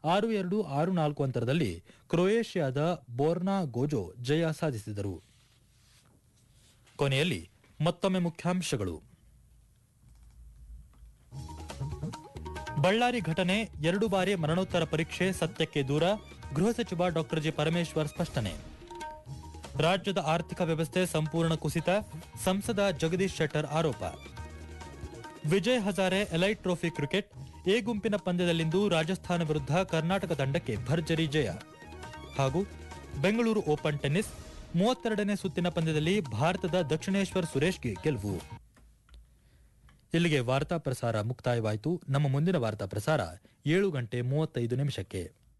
ಆರು ಎರಡು ಆರು ನಾಲ್ಕು ಅಂತರದಲ್ಲಿ ಕ್ರೊಯೇಷಿಯಾದ ಬೋರ್ನಾ ಗೋಜೋ ಜಯ ಸಾಧಿಸಿದರು ಕೊನೆಯಲ್ಲಿ ಮತ್ತೊಮ್ಮೆ ಮುಖ್ಯಾಂಶಗಳು ಬಳ್ಳಾರಿ ಘಟನೆ ಎರಡು ಬಾರಿ ಮರಣೋತ್ತರ ಪರೀಕ್ಷೆ ಸತ್ಯಕ್ಕೆ ದೂರ ಗೃಹ ಸಚಿವ ಡಾಕ್ಟರ್ ಜಿ ಪರಮೇಶ್ವರ್ ಸ್ಪಷ್ಟನೆ ರಾಜ್ಯದ ಆರ್ಥಿಕ ವ್ಯವಸ್ಥೆ ಸಂಪೂರ್ಣ ಕುಸಿತ ಸಂಸದ ಜಗದೀಶ್ ಶೆಟ್ಟರ್ ಆರೋಪ Vijay Hazare elite trophy cricket A ಗುಂಪಿನ ಪಂದ್ಯದಲ್ಲಿಂದು ರಾಜಸ್ಥಾನ ವಿರುದ್ಧ ಕರ್ನಾಟಕ ತಂಡಕ್ಕೆ ಭರ್ಜರಿ ಜಯ ಹಾಗೂ ಬೆಂಗಳೂರು ಓಪನ್ ಟೆನ್ನಿಸ್ ಮೂವತ್ತೆರಡನೇ ಸುತ್ತಿನ ಪಂದ್ಯದಲ್ಲಿ ಭಾರತದ ದಕ್ಷಿಣೇಶ್ವರ್ ಸುರೇಶ್ಗೆ ಗೆಲುವು ಇಲ್ಲಿಗೆ ವಾರ್ತಾ ಪ್ರಸಾರ ಮುಕ್ತಾಯವಾಯಿತು ನಮ್ಮ ಮುಂದಿನ ವಾರ್ತಾ ಪ್ರಸಾರ ಏಳು ಗಂಟೆ ಮೂವತ್ತೈದು ನಿಮಿಷಕ್ಕೆ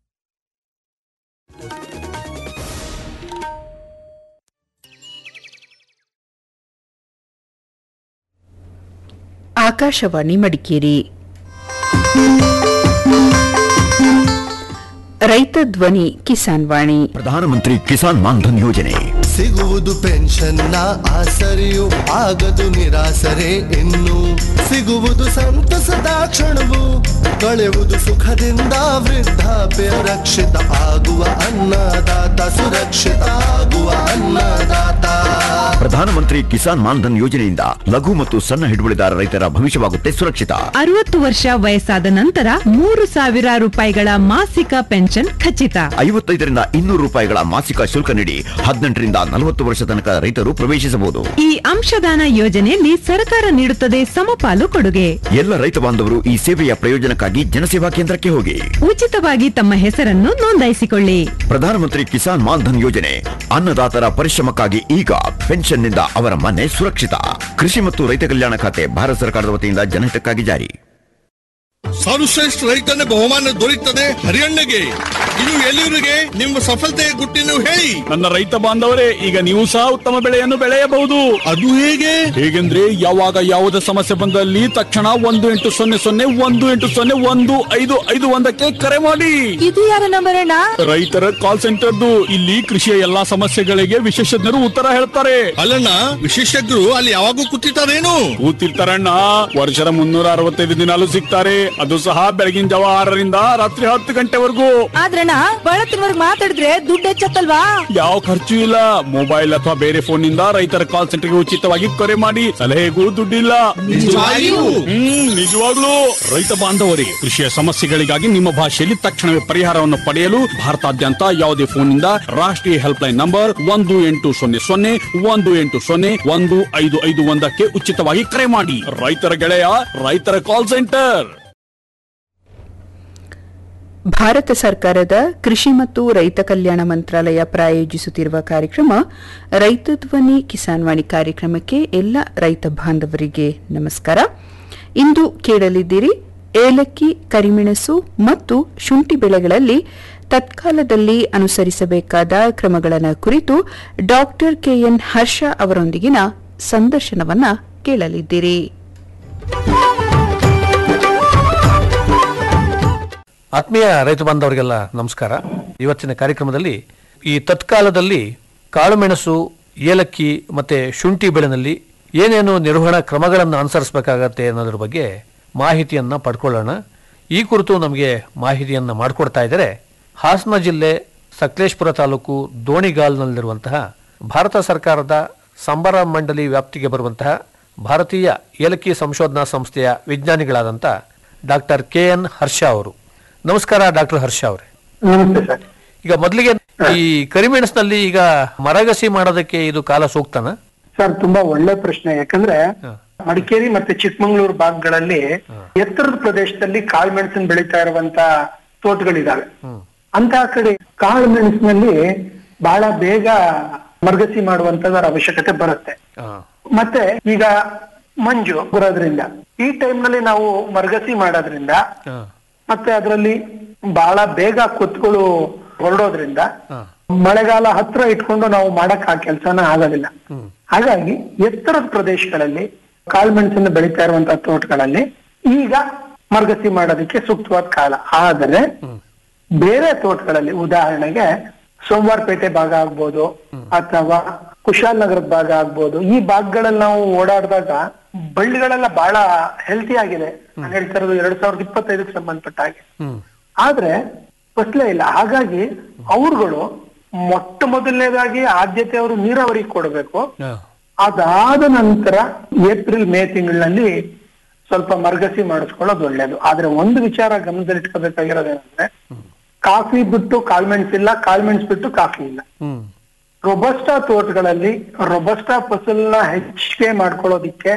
ಆಕಾಶವಾಣಿ ಮಡಿಕೇರಿ ರೈತ ಧ್ವನಿ ಕಿಸಾನ್ ವಾಣಿ ಪ್ರಧಾನಮಂತ್ರಿ ಕಿಸಾನ್ ಮಾನ್ಧನ್ ಯೋಜನೆ ಸಿಗುವುದು ಪೆನ್ಷನ್ನ ಆಸರೆಯು ಆಗದು ನಿರಾಸರೆ ಇನ್ನು ಸಿಗುವುದು ಸಂತಸದ ಕ್ಷಣವು ಕಳೆಯುವುದು ಸುಖದಿಂದ ವೃದ್ಧಾಪ್ಯ ರಕ್ಷಿತ ಆಗುವ ಅನ್ನದಾತ ಸುರಕ್ಷಿತ ಆಗುವ ಅನ್ನದಾತ ಪ್ರಧಾನಮಂತ್ರಿ ಕಿಸಾನ್ ಮಾನ್ಧನ್ ಯೋಜನೆಯಿಂದ ಲಘು ಮತ್ತು ಸಣ್ಣ ಹಿಡುವಳಿದಾರ ರೈತರ ಭವಿಷ್ಯವಾಗುತ್ತೆ ಸುರಕ್ಷಿತ ಅರವತ್ತು ವರ್ಷ ವಯಸ್ಸಾದ ನಂತರ ಮೂರು ಸಾವಿರ ರೂಪಾಯಿಗಳ ಮಾಸಿಕ ಪೆನ್ಷನ್ ಖಚಿತ ಐವತ್ತೈದರಿಂದ ಇನ್ನೂರು ರೂಪಾಯಿಗಳ ಮಾಸಿಕ ಶುಲ್ಕ ನೀಡಿ ಹದಿನೆಂಟರಿಂದ ನಲವತ್ತು ವರ್ಷ ತನಕ ರೈತರು ಪ್ರವೇಶಿಸಬಹುದು ಈ ಅಂಶದಾನ ಯೋಜನೆಯಲ್ಲಿ ಸರ್ಕಾರ ನೀಡುತ್ತದೆ ಸಮಪಾಲು ಕೊಡುಗೆ ಎಲ್ಲ ರೈತ ಬಾಂಧವರು ಈ ಸೇವೆಯ ಪ್ರಯೋಜನಕ್ಕಾಗಿ ಜನಸೇವಾ ಕೇಂದ್ರಕ್ಕೆ ಹೋಗಿ ಉಚಿತವಾಗಿ ತಮ್ಮ ಹೆಸರನ್ನು ನೋಂದಾಯಿಸಿಕೊಳ್ಳಿ ಪ್ರಧಾನಮಂತ್ರಿ ಕಿಸಾನ್ ಮಾನ್ಧನ್ ಯೋಜನೆ ಅನ್ನದಾತರ ಪರಿಶ್ರಮಕ್ಕಾಗಿ ಈಗ ಪೆನ್ಷನ್ನಿಂದ ಅವರ ಮನೆ ಸುರಕ್ಷಿತ ಕೃಷಿ ಮತ್ತು ರೈತ ಕಲ್ಯಾಣ ಖಾತೆ ಭಾರತ ಸರ್ಕಾರದ ವತಿಯಿಂದ ಜನಹಿತಕ್ಕಾಗಿ ಜಾರಿ ಸರ್ವಶ್ರೇಷ್ಠ ರೈತನ ಬಹುಮಾನ ದೊರೆಯುತ್ತದೆ ಹರಿಯಣ್ಣಗೆ ಇದು ಎಲ್ಲಿವರಿಗೆ ನಿಮ್ಮ ಸಫಲತೆಯ ಗುಟ್ಟಿನ ಹೇಳಿ ನನ್ನ ರೈತ ಬಾಂಧವರೇ ಈಗ ನೀವು ಸಹ ಉತ್ತಮ ಬೆಳೆಯನ್ನು ಬೆಳೆಯಬಹುದು ಅದು ಹೇಗೆ ಹೇಗೆಂದ್ರೆ ಯಾವಾಗ ಯಾವುದೇ ಸಮಸ್ಯೆ ಬಂದಲ್ಲಿ ತಕ್ಷಣ ಒಂದು ಎಂಟು ಸೊನ್ನೆ ಸೊನ್ನೆ ಒಂದು ಎಂಟು ಸೊನ್ನೆ ಒಂದು ಐದು ಐದು ಒಂದಕ್ಕೆ ಕರೆ ಮಾಡಿ ಇದು ಯಾರ ನಂಬರ್ ಅಣ್ಣ ರೈತರ ಕಾಲ್ ಸೆಂಟರ್ದು ಇಲ್ಲಿ ಕೃಷಿಯ ಎಲ್ಲಾ ಸಮಸ್ಯೆಗಳಿಗೆ ವಿಶೇಷಜ್ಞರು ಉತ್ತರ ಹೇಳ್ತಾರೆ ಅಲ್ಲಣ್ಣ ವಿಶೇಷಜ್ಞರು ಅಲ್ಲಿ ಯಾವಾಗೂ ಕೂತಿರ್ತಾರೇನು ಕೂತಿರ್ತಾರಣ್ಣ ವರ್ಷದ ಮುನ್ನೂರ ಅರವತ್ತೈದು ದಿನಾಲು ಸಿಗ್ತಾರೆ ಅದು ಸಹ ಬೆಳಗಿನ ಜಾವ ಆರರಿಂದ ರಾತ್ರಿ ಹತ್ತು ಗಂಟೆವರೆಗೂ ಆದ್ರಣ್ಣ ಬಳತ್ತಿನವರ್ಗ್ ಮಾತಾಡಿದ್ರೆ ದುಡ್ಡು ಹೆಚ್ಚತ್ತಲ್ವಾ ಯಾವ ಖರ್ಚು ಇಲ್ಲ ಮೊಬೈಲ್ ಅಥವಾ ಬೇರೆ ಫೋನ್ ನಿಂದ ರೈತರ ಕಾಲ್ ಸೆಂಟರ್ಗೆ ಉಚಿತವಾಗಿ ಕರೆ ಮಾಡಿ ಸಲಹೆಗೂ ದುಡ್ಡಿಲ್ಲ ನಿಜವಾಗಿಯೂ? ಹ್ಮ್ ನಿಜವಾಗ್ಲೂ ರೈತ ಬಾಂಧವರೇ ಕೃಷಿಯ ಸಮಸ್ಯೆಗಳಿಗಾಗಿ ನಿಮ್ಮ ಭಾಷೆಯಲ್ಲಿ ತಕ್ಷಣವೇ ಪರಿಹಾರವನ್ನು ಪಡೆಯಲು ಭಾರತಾದ್ಯಂತ ಯಾವುದೇ ಫೋನ್ ನಿಂದ ರಾಷ್ಟ್ರೀಯ ಹೆಲ್ಪ್ ಲೈನ್ ನಂಬರ್ ಒಂದು ಎಂಟು ಸೊನ್ನೆ ಸೊನ್ನೆ ಒಂದು ಎಂಟು ಸೊನ್ನೆ ಒಂದು ಐದು ಐದು ಒಂದಕ್ಕೆ ಉಚಿತವಾಗಿ ಕರೆ ಮಾಡಿ ರೈತರ ಗೆಳೆಯ ರೈತರ ಕಾಲ್ ಸೆಂಟರ್ ಭಾರತ ಸರ್ಕಾರದ ಕೃಷಿ ಮತ್ತು ರೈತ ಕಲ್ಯಾಣ ಮಂತ್ರಾಲಯ ಪ್ರಾಯೋಜಿಸುತ್ತಿರುವ ಕಾರ್ಯಕ್ರಮ ರೈತ ಧ್ವನಿ ಕಿಸಾನ್ ವಾಣಿ ಕಾರ್ಯಕ್ರಮಕ್ಕೆ ಎಲ್ಲ ರೈತ ಬಾಂಧವರಿಗೆ ನಮಸ್ಕಾರ ಇಂದು ಕೇಳಲಿದ್ದೀರಿ ಏಲಕ್ಕಿ ಕರಿಮೆಣಸು ಮತ್ತು ಶುಂಠಿ ಬೆಳೆಗಳಲ್ಲಿ ತತ್ಕಾಲದಲ್ಲಿ ಅನುಸರಿಸಬೇಕಾದ ಕ್ರಮಗಳನ್ನು ಕುರಿತು ಡಾಕ್ಟರ್ ಕೆಎನ್ ಹರ್ಷ ಅವರೊಂದಿಗಿನ ಸಂದರ್ಶನವನ್ನ ಕೇಳಲಿದ್ದೀರಿ ಆತ್ಮೀಯ ರೈತ ಬಾಂಧವರಿಗೆಲ್ಲ ನಮಸ್ಕಾರ ಇವತ್ತಿನ ಕಾರ್ಯಕ್ರಮದಲ್ಲಿ ಈ ತತ್ಕಾಲದಲ್ಲಿ ಕಾಳುಮೆಣಸು ಏಲಕ್ಕಿ ಮತ್ತೆ ಶುಂಠಿ ಬೆಳೆನಲ್ಲಿ ಏನೇನು ನಿರ್ವಹಣಾ ಕ್ರಮಗಳನ್ನು ಅನುಸರಿಸಬೇಕಾಗತ್ತೆ ಅನ್ನೋದ್ರ ಬಗ್ಗೆ ಮಾಹಿತಿಯನ್ನ ಪಡ್ಕೊಳ್ಳೋಣ ಈ ಕುರಿತು ನಮಗೆ ಮಾಹಿತಿಯನ್ನ ಮಾಡಿಕೊಡ್ತಾ ಇದ್ದಾರೆ ಹಾಸನ ಜಿಲ್ಲೆ ಸಕಲೇಶ್ಪುರ ತಾಲೂಕು ದೋಣಿಗಾಲ್ನಲ್ಲಿರುವಂತಹ ಭಾರತ ಸರ್ಕಾರದ ಸಂಬರ ಮಂಡಳಿ ವ್ಯಾಪ್ತಿಗೆ ಬರುವಂತಹ ಭಾರತೀಯ ಏಲಕ್ಕಿ ಸಂಶೋಧನಾ ಸಂಸ್ಥೆಯ ವಿಜ್ಞಾನಿಗಳಾದಂಥ ಡಾಕ್ಟರ್ ಕೆ ಎನ್ ಹರ್ಷ ಅವರು ನಮಸ್ಕಾರ ಡಾಕ್ಟರ್ ಹರ್ಷ ಅವರೇ ನಮಸ್ತೆ ಸರ್ ಈಗ ಮೊದಲಿಗೆ ಈ ಕರಿಮೆಣಸಿನಲ್ಲಿ ಈಗ ಮರಗಸಿ ಮಾಡೋದಕ್ಕೆ ಇದು ಕಾಲ ಸೂಕ್ತನ ಸರ್ ತುಂಬಾ ಒಳ್ಳೆ ಪ್ರಶ್ನೆ ಯಾಕಂದ್ರೆ ಮಡಿಕೇರಿ ಮತ್ತೆ ಚಿಕ್ಕಮಂಗ್ಳೂರು ಭಾಗಗಳಲ್ಲಿ ಎತ್ತರದ ಪ್ರದೇಶದಲ್ಲಿ ಕಾಳುಮೆಣಸನ್ನು ಬೆಳೀತಾ ಇರುವಂತ ತೋಟಗಳಿದಾವೆ ಅಂತ ಕಡೆ ಕಾಳುಮೆಣಸಿನಲ್ಲಿ ಬಹಳ ಬೇಗ ಮರಗಸಿ ಮಾಡುವಂತದರ ಅವಶ್ಯಕತೆ ಬರುತ್ತೆ ಮತ್ತೆ ಈಗ ಮಂಜು ಬರೋದ್ರಿಂದ ಈ ಟೈಮ್ ನಲ್ಲಿ ನಾವು ಮರಗಸಿ ಮಾಡೋದ್ರಿಂದ ಮತ್ತೆ ಅದರಲ್ಲಿ ಬಹಳ ಬೇಗ ಕೊತ್ತುಗಳು ಹೊರಡೋದ್ರಿಂದ ಮಳೆಗಾಲ ಹತ್ರ ಇಟ್ಕೊಂಡು ನಾವು ಮಾಡಕ್ ಆ ಕೆಲಸನ ಆಗೋದಿಲ್ಲ ಹಾಗಾಗಿ ಎತ್ತರದ ಪ್ರದೇಶಗಳಲ್ಲಿ ಕಾಳುಮೆಣಸನ್ನು ಬೆಳೀತಾ ಇರುವಂತಹ ತೋಟಗಳಲ್ಲಿ ಈಗ ಮರಗಸಿ ಮಾಡೋದಕ್ಕೆ ಸೂಕ್ತವಾದ ಕಾಲ ಆದರೆ ಬೇರೆ ತೋಟಗಳಲ್ಲಿ ಉದಾಹರಣೆಗೆ ಸೋಮವಾರಪೇಟೆ ಭಾಗ ಆಗ್ಬೋದು ಅಥವಾ ಕುಶಾಲನಗರದ ಭಾಗ ಆಗ್ಬೋದು ಈ ಭಾಗಗಳಲ್ಲಿ ನಾವು ಓಡಾಡಿದಾಗ ಬಳ್ಳಿಗಳೆಲ್ಲ ಬಹಳ ಹೆಲ್ತಿ ಆಗಿದೆ ನಾನು ಹೇಳ್ತಾ ಇರೋದು ಎರಡ್ ಸಾವಿರದ ಇಪ್ಪತ್ತೈದಕ್ಕೆ ಸಂಬಂಧಪಟ್ಟ ಹಾಗೆ ಆದ್ರೆ ಫಸಲೇ ಇಲ್ಲ ಹಾಗಾಗಿ ಅವ್ರುಗಳು ಮೊಟ್ಟ ಮೊದಲನೇದಾಗಿ ಆದ್ಯತೆ ಅವರು ನೀರಾವರಿಗೆ ಕೊಡಬೇಕು ಅದಾದ ನಂತರ ಏಪ್ರಿಲ್ ಮೇ ತಿಂಗಳಿನಲ್ಲಿ ಸ್ವಲ್ಪ ಮರಗಸಿ ಮಾಡಿಸ್ಕೊಳ್ಳೋದು ಒಳ್ಳೇದು ಆದ್ರೆ ಒಂದು ವಿಚಾರ ಗಮನದಲ್ಲಿಟ್ಕೋಬೇಕಾಗಿರೋದೇನಂದ್ರೆ ಕಾಫಿ ಬಿಟ್ಟು ಕಾಳ್ಮೆಣ್ಸ್ ಇಲ್ಲ ಕಾಳ್ಮೆಣ್ಸ್ ಬಿಟ್ಟು ಕಾಫಿ ಇಲ್ಲ ಹ್ಮ್ ರೊಬಸ್ಟಾ ತೋಟಗಳಲ್ಲಿ ರೊಬಸ್ಟಾ ಫಸಲ್ನ ಹೆಚ್ಚಿಗೆ ಮಾಡ್ಕೊಳ್ಳೋದಿಕ್ಕೆ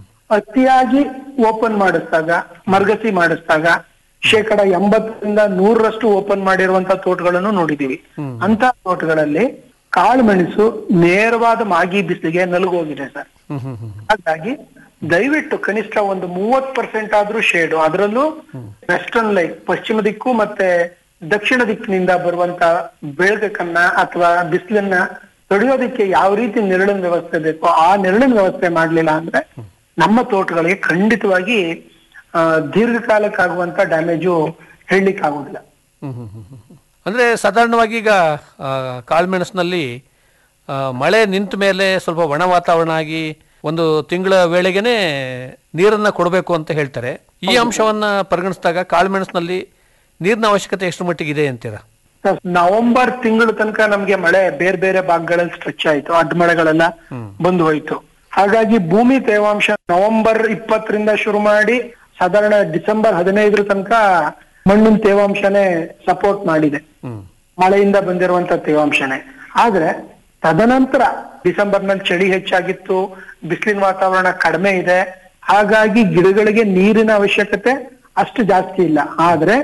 ಅತಿಯಾಗಿ ಓಪನ್ ಮಾಡಿಸಿದಾಗ ಮರಗಸಿ ಮಾಡಿಸಿದಾಗ ಶೇಕಡ ಎಂಬತ್ತರಿಂದ ನೂರರಷ್ಟು ಓಪನ್ ಮಾಡಿರುವಂತ ತೋಟಗಳನ್ನು ನೋಡಿದೀವಿ ಅಂತ ತೋಟಗಳಲ್ಲಿ ಕಾಳು ಮೆಣಸು ನೇರವಾದ ಮಾಗಿ ಬಿಸಿಲಿಗೆ ನಲುಗೋಗಿದೆ ಸರ್ ಹ್ಮ್ ಹ್ಮ್ ಹ್ಮ್ ಹಾಗಾಗಿ ದಯವಿಟ್ಟು ಕನಿಷ್ಠ ಒಂದು ಮೂವತ್ ಪರ್ಸೆಂಟ್ ಆದ್ರೂ ಶೇಡು ಅದರಲ್ಲೂ ವೆಸ್ಟರ್ನ್ ಲೈಟ್ ಪಶ್ಚಿಮ ದಿಕ್ಕು ಮತ್ತೆ ದಕ್ಷಿಣ ದಿಕ್ಕಿನಿಂದ ಬರುವಂತ ಬೆಳಕನ್ನ ಅಥವಾ ಬಿಸಿಲನ್ನ ತಡೆಯೋದಕ್ಕೆ ಯಾವ ರೀತಿ ನೆರಳಿನ ವ್ಯವಸ್ಥೆ ಬೇಕೋ ಆ ನೆರಳಿನ ವ್ಯವಸ್ಥೆ ಮಾಡ್ಲಿಲ್ಲ ಅಂದ್ರೆ ನಮ್ಮ ತೋಟಗಳಿಗೆ ಖಂಡಿತವಾಗಿ ಆ, ದೀರ್ಘಕಾಲಕ್ಕಾಗುವಂತ ಡ್ಯಾಮೇಜು ಹೇಳಲಿಕ್ಕೆ ಆಗುದಿಲ್ಲ ಹ್ಮ್ ಹ್ಮ್ ಹ್ಮ್ ಹ್ಮ್. ಅಂದ್ರೆ ಸಾಧಾರಣವಾಗಿ ಈಗ ಆ, ಕಾಳುಮೆಣಸಿನಲ್ಲಿ ಆ, ಮಳೆ ನಿಂತ ಮೇಲೆ ಸ್ವಲ್ಪ ಒಣ ವಾತಾವರಣ ಆಗಿ ಒಂದು ತಿಂಗಳ ವೇಳೆಗೆನೆ ನೀರನ್ನ ಕೊಡಬೇಕು ಅಂತ ಹೇಳ್ತಾರೆ ಈ ಅಂಶವನ್ನ ಪರಿಗಣಿಸಿದಾಗ ಕಾಳುಮೆಣಸಿನಲ್ಲಿ ನೀರಿನ ಅವಶ್ಯಕತೆ ಎಷ್ಟು ಮಟ್ಟಿಗೆ ಇದೆ ಅಂತೀರಾ ಸರ್, ನವೆಂಬರ್ ತಿಂಗಳ ತನಕ ನಮ್ಗೆ ಮಳೆ ಬೇರೆ ಬೇರೆ ಭಾಗಗಳಲ್ಲಿ ಸ್ಟ್ರೆಚ್ ಆಯ್ತು ಅಡ್ಡ ಮಳೆಗಳೆಲ್ಲ ಬಂದು ಹೋಯ್ತು ಹಾಗಾಗಿ ಭೂಮಿ ತೇವಾಂಶ ನವೆಂಬರ್ ಇಪ್ಪತ್ತರಿಂದ ಶುರು ಮಾಡಿ ಸಾಧಾರಣ ಡಿಸೆಂಬರ್ ಹದಿನೈದರ ತನಕ ಮಣ್ಣಿನ ತೇವಾಂಶನೇ ಸಪೋರ್ಟ್ ಮಾಡಿದೆ ಮಳೆಯಿಂದ ಬಂದಿರುವಂತ ತೇವಾಂಶನೇ ಆದ್ರೆ ತದನಂತರ ಡಿಸೆಂಬರ್ ನಲ್ಲಿ ಚಳಿ ಹೆಚ್ಚಾಗಿತ್ತು ಬಿಸಿಲಿನ ವಾತಾವರಣ ಕಡಿಮೆ ಇದೆ ಹಾಗಾಗಿ ಗಿಡಗಳಿಗೆ ನೀರಿನ ಅವಶ್ಯಕತೆ ಅಷ್ಟು ಜಾಸ್ತಿ ಇಲ್ಲ ಆದ್ರೆ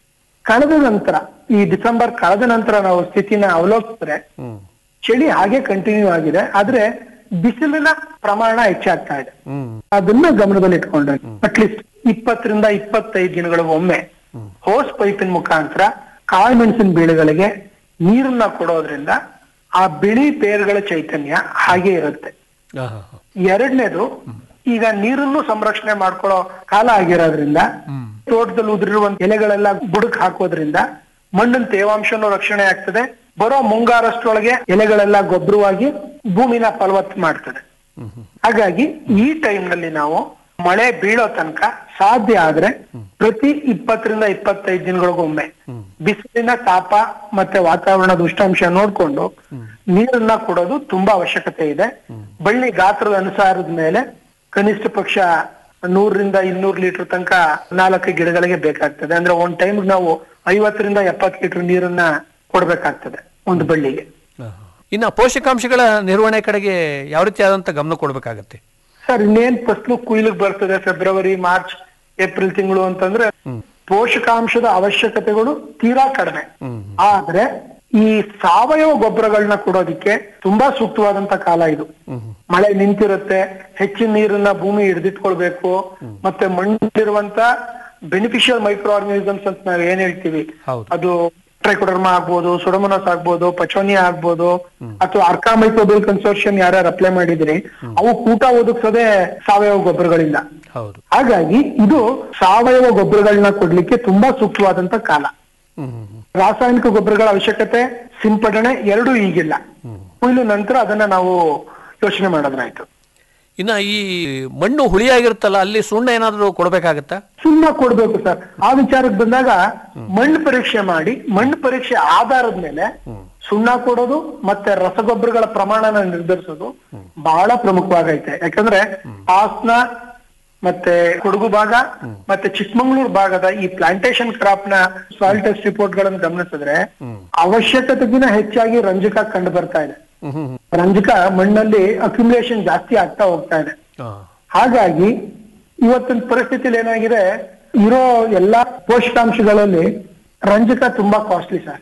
ಕಳೆದ ನಂತರ ಈ ಡಿಸೆಂಬರ್ ಕಳೆದ ನಂತರ ನಾವು ಸ್ಥಿತಿನ ಅವಲೋಕಿಸಿದ್ರೆ ಚಳಿ ಹಾಗೆ ಕಂಟಿನ್ಯೂ ಆಗಿದೆ ಆದ್ರೆ ಬಿಸಿಲಿನ ಪ್ರಮಾಣ ಹೆಚ್ಚಾಗ್ತಾ ಇದೆ ಅದನ್ನ ಗಮನದಲ್ಲಿ ಇಟ್ಕೊಂಡ್ರೆ ಅಟ್ಲೀಸ್ಟ್ ಇಪ್ಪತ್ತರಿಂದ ಇಪ್ಪತ್ತೈದು ದಿನಗಳಿಗೆ ಒಮ್ಮೆ ಹೋಸ್ ಪೈಪಿನ ಮುಖಾಂತರ ಕಾಳುಮೆಣಸಿನ ಬೀಳುಗಳಿಗೆ ನೀರನ್ನ ಕೊಡೋದ್ರಿಂದ ಆ ಬಿಳಿ ಬೇರುಗಳ ಚೈತನ್ಯ ಹಾಗೆ ಇರುತ್ತೆ ಎರಡನೇದು ಈಗ ನೀರನ್ನು ಸಂರಕ್ಷಣೆ ಮಾಡ್ಕೊಳ್ಳೋ ಕಾಲ ಆಗಿರೋದ್ರಿಂದ ತೋಟದಲ್ಲಿ ಉದುರಿರುವಂತ ಎಲೆಗಳೆಲ್ಲ ಬುಡಕ್ ಹಾಕೋದ್ರಿಂದ ಮಣ್ಣಿನ ತೇವಾಂಶನೂ ರಕ್ಷಣೆ ಆಗ್ತದೆ ಬರೋ ಮುಂಗಾರಷ್ಟೊಳಗೆ ಎಲೆಗಳೆಲ್ಲ ಗೊಬ್ಬರವಾಗಿ ಭೂಮಿನ ಫಲವತ್ತು ಮಾಡ್ತದೆ ಹಾಗಾಗಿ ಈ ಟೈಮ್ ನಲ್ಲಿ ನಾವು ಮಳೆ ಬೀಳೋ ತನಕ ಸಾಧ್ಯ ಆದ್ರೆ ಪ್ರತಿ ಇಪ್ಪತ್ತರಿಂದ ಇಪ್ಪತ್ತೈದು ದಿನಗಳಿಗೊಮ್ಮೆ ಬಿಸಿಲಿನ ತಾಪ ಮತ್ತೆ ವಾತಾವರಣದ ಉಷ್ಣಾಂಶ ನೋಡ್ಕೊಂಡು ನೀರನ್ನ ಕೊಡೋದು ತುಂಬಾ ಅವಶ್ಯಕತೆ ಇದೆ ಬಳ್ಳಿ ಗಾತ್ರದ ಅನುಸಾರದ ಮೇಲೆ ಕನಿಷ್ಠ ಪಕ್ಷ ನೂರರಿಂದ ಇನ್ನೂರು ಲೀಟರ್ ತನಕ ನಾಲ್ಕು ಗಿಡಗಳಿಗೆ ಬೇಕಾಗ್ತದೆ ಅಂದ್ರೆ ಒಂದ್ ಟೈಮ್ ನಾವು ಐವತ್ತರಿಂದ ಎಪ್ಪತ್ತು ಲೀಟರ್ ನೀರನ್ನ ಕೊಡ್ಬೇಕಾಗ್ತದೆ ಒಂದು ಬಳ್ಳಿಗೆ ಇನ್ನು ಪೋಷಕಾಂಶಗಳ ನಿರ್ವಹಣೆ ಕಡೆಗೆ ಯಾವ ರೀತಿಯಾದಂಥ ಗಮನ ಕೊಡಬೇಕಾಗತ್ತೆ ಸರ್ ಇನ್ನೇನ್ ಫಸ್ಲು ಕುಯ್ಲಿಗೆ ಬರ್ತದೆ ಫೆಬ್ರವರಿ ಮಾರ್ಚ್ ಏಪ್ರಿಲ್ ತಿಂಗಳು ಅಂತಂದ್ರೆ ಪೋಷಕಾಂಶದ ಅವಶ್ಯಕತೆಗಳು ತೀರಾ ಕಡಿಮೆ ಆದ್ರೆ ಈ ಸಾವಯವ ಗೊಬ್ಬರಗಳನ್ನ ಕೊಡೋದಿಕ್ಕೆ ತುಂಬಾ ಸೂಕ್ತವಾದಂತ ಕಾಲ ಇದು ಮಳೆ ನಿಂತಿರುತ್ತೆ ಹೆಚ್ಚಿನ ನೀರನ್ನ ಭೂಮಿ ಹಿಡಿದಿಟ್ಕೊಳ್ಬೇಕು ಮತ್ತೆ ಮಣ್ಣಿರುವಂತ ಬೆನಿಫಿಷಿಯಲ್ ಮೈಕ್ರೋ ಆರ್ಗನಿಸಮ್ಸ್ ಅಂತ ನಾವ್ ಏನ್ ಹೇಳ್ತೀವಿ ಅದು ಟ್ರೈಕೋಡರ್ಮ ಆಗ್ಬೋದು ಸುಡಮನಸ್ ಆಗ್ಬೋದು ಪಚೋನಿಯಾ ಆಗ್ಬೋದು ಅಥವಾ ಅರ್ಕಾ ಮೈಕ್ರೋಬಿಲ್ ಕನ್ಸೋರ್ಷಿಯಂ ಯಾರ್ಯಾರು ಅಪ್ಲೈ ಮಾಡಿದಿರಿ ಅವು ಕೂಟ ಒದಗಿಸೋದೇ ಸಾವಯವ ಗೊಬ್ಬರಗಳಿಂದ ಹೌದು ಹಾಗಾಗಿ ಇದು ಸಾವಯವ ಗೊಬ್ಬರಗಳನ್ನ ಕೊಡ್ಲಿಕ್ಕೆ ತುಂಬಾ ಸೂಕ್ತವಾದಂತ ಕಾಲ ರಾಸಾಯನಿಕ ಗೊಬ್ಬರಗಳ ಅವಶ್ಯಕತೆ ಸಿಂಪಡಣೆ ಎರಡೂ ಈಗಿಲ್ಲ ಕೊಯ್ಲು ನಂತರ ಅದನ್ನ ನಾವು ಯೋಚನೆ ಮಾಡೋದ್ರಾಯ್ತು ಇನ್ನು ಈ ಮಣ್ಣು ಹುಳಿಯಾಗಿರುತ್ತಲ್ಲ ಅಲ್ಲಿ ಸುಣ್ಣ ಏನಾದರೂ ಕೊಡಬೇಕಾಗತ್ತಾ ಸುಣ್ಣ ಕೊಡ್ಬೇಕು ಸರ್ ಆ ವಿಚಾರಕ್ಕೆ ಬಂದಾಗ ಮಣ್ಣು ಪರೀಕ್ಷೆ ಮಾಡಿ ಮಣ್ಣು ಪರೀಕ್ಷೆ ಆಧಾರದ ಮೇಲೆ ಸುಣ್ಣ ಕೊಡೋದು ಮತ್ತೆ ರಸಗೊಬ್ಬರಗಳ ಪ್ರಮಾಣನ ನಿರ್ಧರಿಸೋದು ಬಹಳ ಪ್ರಮುಖವಾಗೈತೆ ಯಾಕಂದ್ರೆ ಹಾಸನ ಮತ್ತೆ ಕೊಡಗು ಭಾಗ ಮತ್ತೆ ಚಿಕ್ಕಮಂಗ್ಳೂರು ಭಾಗದ ಈ ಪ್ಲಾಂಟೇಶನ್ ಕ್ರಾಪ್ ನ ಸಾಯಿಲ್ ಟೆಸ್ಟ್ ರಿಪೋರ್ಟ್ ಗಳನ್ನು ಗಮನಿಸಿದ್ರೆ ಅವಶ್ಯಕತೆಗಿನ ಹೆಚ್ಚಾಗಿ ರಂಜಕ ಕಂಡು ಬರ್ತಾ ಇದೆ ರಂಜಕ ಮಣ್ಣಲ್ಲಿ ಅಕ್ಯುಮುಲೇಷನ್ ಜಾಸ್ತಿ ಆಗ್ತಾ ಹೋಗ್ತಾ ಇದೆ ಹಾಗಾಗಿ ಇವತ್ತಿನ ಪರಿಸ್ಥಿತಿಲಿ ಏನಾಗಿದೆ ಇರೋ ಎಲ್ಲಾ ಪೋಷಕಾಂಶಗಳಲ್ಲಿ ರಂಜಕ ತುಂಬಾ ಕಾಸ್ಟ್ಲಿ ಸರ್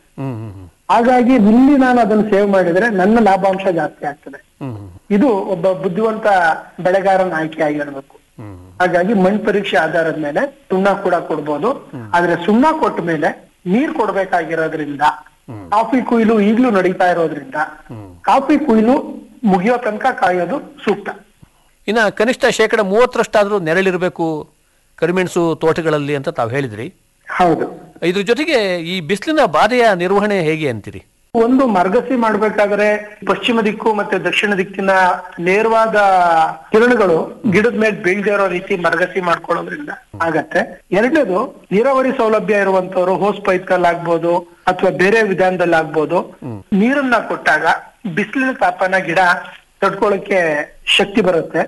ಹಾಗಾಗಿ ಇಲ್ಲಿ ನಾನು ಅದನ್ನ ಸೇವ್ ಮಾಡಿದ್ರೆ ನನ್ನ ಲಾಭಾಂಶ ಜಾಸ್ತಿ ಆಗ್ತದೆ ಇದು ಒಬ್ಬ ಬುದ್ಧಿವಂತ ಬೆಳೆಗಾರನ ಆಯ್ಕೆ ಆಗಿರ್ಬೇಕು ಹಾಗಾಗಿ ಮಣ್ಣು ಪರೀಕ್ಷೆ ಆಧಾರದ ಮೇಲೆ ಸುಣ್ಣ ಕೂಡ ಕೊಡ್ಬೋದು ಆದ್ರೆ ಸುಣ್ಣ ಕೊಟ್ಟ ಮೇಲೆ ನೀರ್ ಕೊಡ್ಬೇಕಾಗಿರೋದ್ರಿಂದ ಕಾಫಿ ಕುಯ್ಲು ಈಗ್ಲೂ ನಡೀತಾ ಇರೋದ್ರಿಂದ ಕಾಫಿ ಕುಯ್ಲು ಮುಗಿಯೋ ತನಕ ಕಾಯೋದು ಸೂಕ್ತ ಇನ್ನು ಕನಿಷ್ಠ ಶೇಕಡ ಮೂವತ್ತರಷ್ಟಾದರೂ ನೆರಳಿರಬೇಕು ಕರಿಮೆಣಸು ತೋಟಗಳಲ್ಲಿ ಅಂತ ತಾವು ಹೇಳಿದ್ರಿ ಹೌದು ಇದ್ರ ಜೊತೆಗೆ ಈ ಬಿಸಿಲಿನ ಬಾಧೆಯ ನಿರ್ವಹಣೆ ಹೇಗೆ ಅಂತೀರಿ ಒಂದು ಮರಗಸಿ ಮಾಡ್ಬೇಕಾದ್ರೆ ಪಶ್ಚಿಮ ದಿಕ್ಕು ಮತ್ತೆ ದಕ್ಷಿಣ ದಿಕ್ಕಿನ ನೇರವಾದ ಕಿರಣಗಳು ಗಿಡದ ಮೇಲೆ ಬೀಳ್ದೇ ಇರೋ ರೀತಿ ಮರಗಸಿ ಮಾಡ್ಕೊಳ್ಳೋದ್ರಿಂದ ಆಗತ್ತೆ ಎರಡನೇದು ನೀರಾವರಿ ಸೌಲಭ್ಯ ಇರುವಂತವ್ರು ಹೋಸ್ ಪೈಪ್ನಲ್ಲಿ ಆಗ್ಬೋದು ಅಥವಾ ಬೇರೆ ವಿಧಾನದಲ್ಲಿ ಆಗ್ಬೋದು ನೀರನ್ನ ಕೊಟ್ಟಾಗ ಬಿಸಿಲಿನ ತಾಪನ ಗಿಡ ತಡ್ಕೊಳಕ್ಕೆ ಶಕ್ತಿ ಬರುತ್ತೆ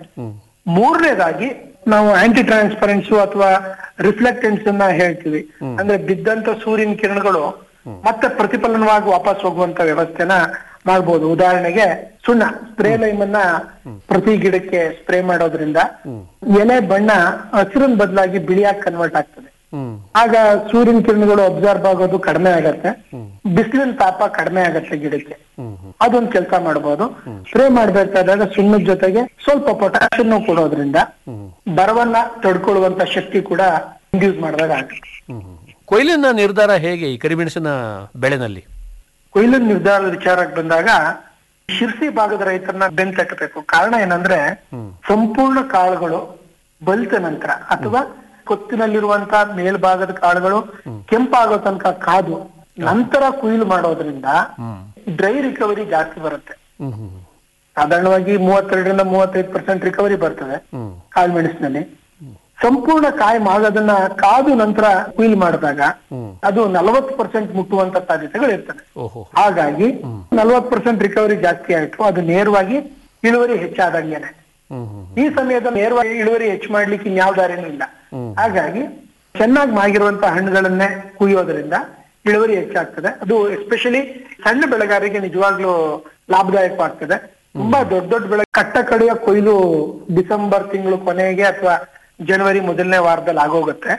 ಮೂರನೇದಾಗಿ ನಾವು ಆಂಟಿ ಟ್ರಾನ್ಸ್ಪರೆನ್ಸು ಅಥವಾ ರಿಫ್ಲೆಕ್ಟೆನ್ಸ್ ಅನ್ನ ಹೇಳ್ತೀವಿ ಅಂದ್ರೆ ಬಿದ್ದಂತ ಸೂರ್ಯನ ಕಿರಣಗಳು ಮತ್ತೆ ಪ್ರತಿಫಲನವಾಗಿ ವಾಪಸ್ ಹೋಗುವಂತ ವ್ಯವಸ್ಥೆನ ಮಾಡ್ಬೋದು ಉದಾಹರಣೆಗೆ ಸುಣ್ಣ ಸ್ಪ್ರೇ ಲೈಮ್ ಅನ್ನ ಪ್ರತಿ ಗಿಡಕ್ಕೆ ಸ್ಪ್ರೇ ಮಾಡೋದ್ರಿಂದ ಎಲೆ ಬಣ್ಣ ಹಸಿರಿನ ಬದಲಾಗಿ ಬಿಳಿಯಾಗಿ ಕನ್ವರ್ಟ್ ಆಗ್ತದೆ ಆಗ ಸೂರ್ಯನ ಕಿರಣಗಳು ಅಬ್ಸರ್ವ್ ಆಗೋದು ಕಡಿಮೆ ಆಗತ್ತೆ ಬಿಸಿಲಿನ ತಾಪ ಕಡಿಮೆ ಆಗತ್ತೆ ಗಿಡಕ್ಕೆ ಅದೊಂದು ಕೆಲಸ ಮಾಡಬಹುದು ಸ್ಪ್ರೇ ಮಾಡ್ಬೇಕಾದಾಗ ಸುಣ್ಣದ ಜೊತೆಗೆ ಸ್ವಲ್ಪ ಪೊಟ್ಯಾಷಿಯಂ ಕೊಡೋದ್ರಿಂದ ಬರವನ್ನ ತಡ್ಕೊಳ್ಳುವಂತ ಶಕ್ತಿ ಕೂಡ ಇಂಡ್ಯೂಸ್ ಮಾಡಿದಾಗ ಆಗುತ್ತೆ ಕೊಯ್ಲಿನ ನಿರ್ಧಾರ ಹೇಗೆ ಈ ಕರಿಮೆಣಸಿನ ಬೆಳೆನಲ್ಲಿ ಕೊಯ್ಲಿನ ನಿರ್ಧಾರದ ವಿಚಾರಕ್ಕೆ ಬಂದಾಗ ಶಿರ್ಸಿ ಭಾಗದ ರೈತರನ್ನ ಬೆಂತಟ್ಟಬೇಕು ಕಾರಣ ಏನಂದ್ರೆ ಸಂಪೂರ್ಣ ಕಾಳುಗಳು ಬಲಿತ ನಂತರ ಅಥವಾ ಕೊತ್ತಿನಲ್ಲಿರುವಂತ ಮೇಲ್ಭಾಗದ ಕಾಳುಗಳು ಕೆಂಪಾಗೋ ತನಕ ಕಾದು ನಂತರ ಕುಯ್ಲು ಮಾಡೋದ್ರಿಂದ ಡ್ರೈ ರಿಕವರಿ ಜಾಸ್ತಿ ಬರುತ್ತೆ ಸಾಧಾರಣವಾಗಿ ಮೂವತ್ತೆರಡರಿಂದ ಮೂವತ್ತೈದು ಪರ್ಸೆಂಟ್ ರಿಕವರಿ ಬರ್ತದೆ ಕಾಳುಮೆಣಸಿನಲ್ಲಿ ಸಂಪೂರ್ಣ ಕಾಯಿ ಮಾಗೋದನ್ನ ಕಾದು ನಂತರ ಕುಯ್ಲು ಮಾಡಿದಾಗ ಅದು ನಲವತ್ತು ಪರ್ಸೆಂಟ್ ಮುಟ್ಟುವಂತ ಸಾಧ್ಯತೆಗಳು ಇರ್ತದೆ ಓಹೋ ಹಾಗಾಗಿ ನಲವತ್ತು ಪರ್ಸೆಂಟ್ ರಿಕವರಿ ಜಾಸ್ತಿ ಆಯ್ತು ಅದು ನೇರವಾಗಿ ಇಳುವರಿ ಹೆಚ್ಚಾದಂಗೆನೆ ಈ ಸಮಯದಲ್ಲಿ ನೇರವಾಗಿ ಇಳುವರಿ ಹೆಚ್ಚು ಮಾಡ್ಲಿಕ್ಕೆ ಇನ್ಯಾವ ದಾರಿನೂ ಇಲ್ಲ ಹಾಗಾಗಿ ಚೆನ್ನಾಗಿ ಮಾಗಿರುವಂತ ಹಣ್ಣುಗಳನ್ನೇ ಕುಯ್ಯೋದ್ರಿಂದ ಇಳುವರಿ ಹೆಚ್ಚಾಗ್ತದೆ ಅದು ಎಸ್ಪೆಷಲಿ ಸಣ್ಣ ಬೆಳೆಗಾರರಿಗೆ ನಿಜವಾಗ್ಲೂ ಲಾಭದಾಯಕವಾಗ್ತದೆ ತುಂಬಾ ದೊಡ್ಡ ದೊಡ್ಡ ಬೆಳೆ ಕಟ್ಟ ಕಡೆಯ ಕೊಯ್ಲು ಡಿಸೆಂಬರ್ ತಿಂಗಳು ಕೊನೆಗೆ ಅಥವಾ ಜನವರಿ ಮೊದಲನೇ ವಾರದಲ್ಲಿ ಆಗೋಗುತ್ತೆ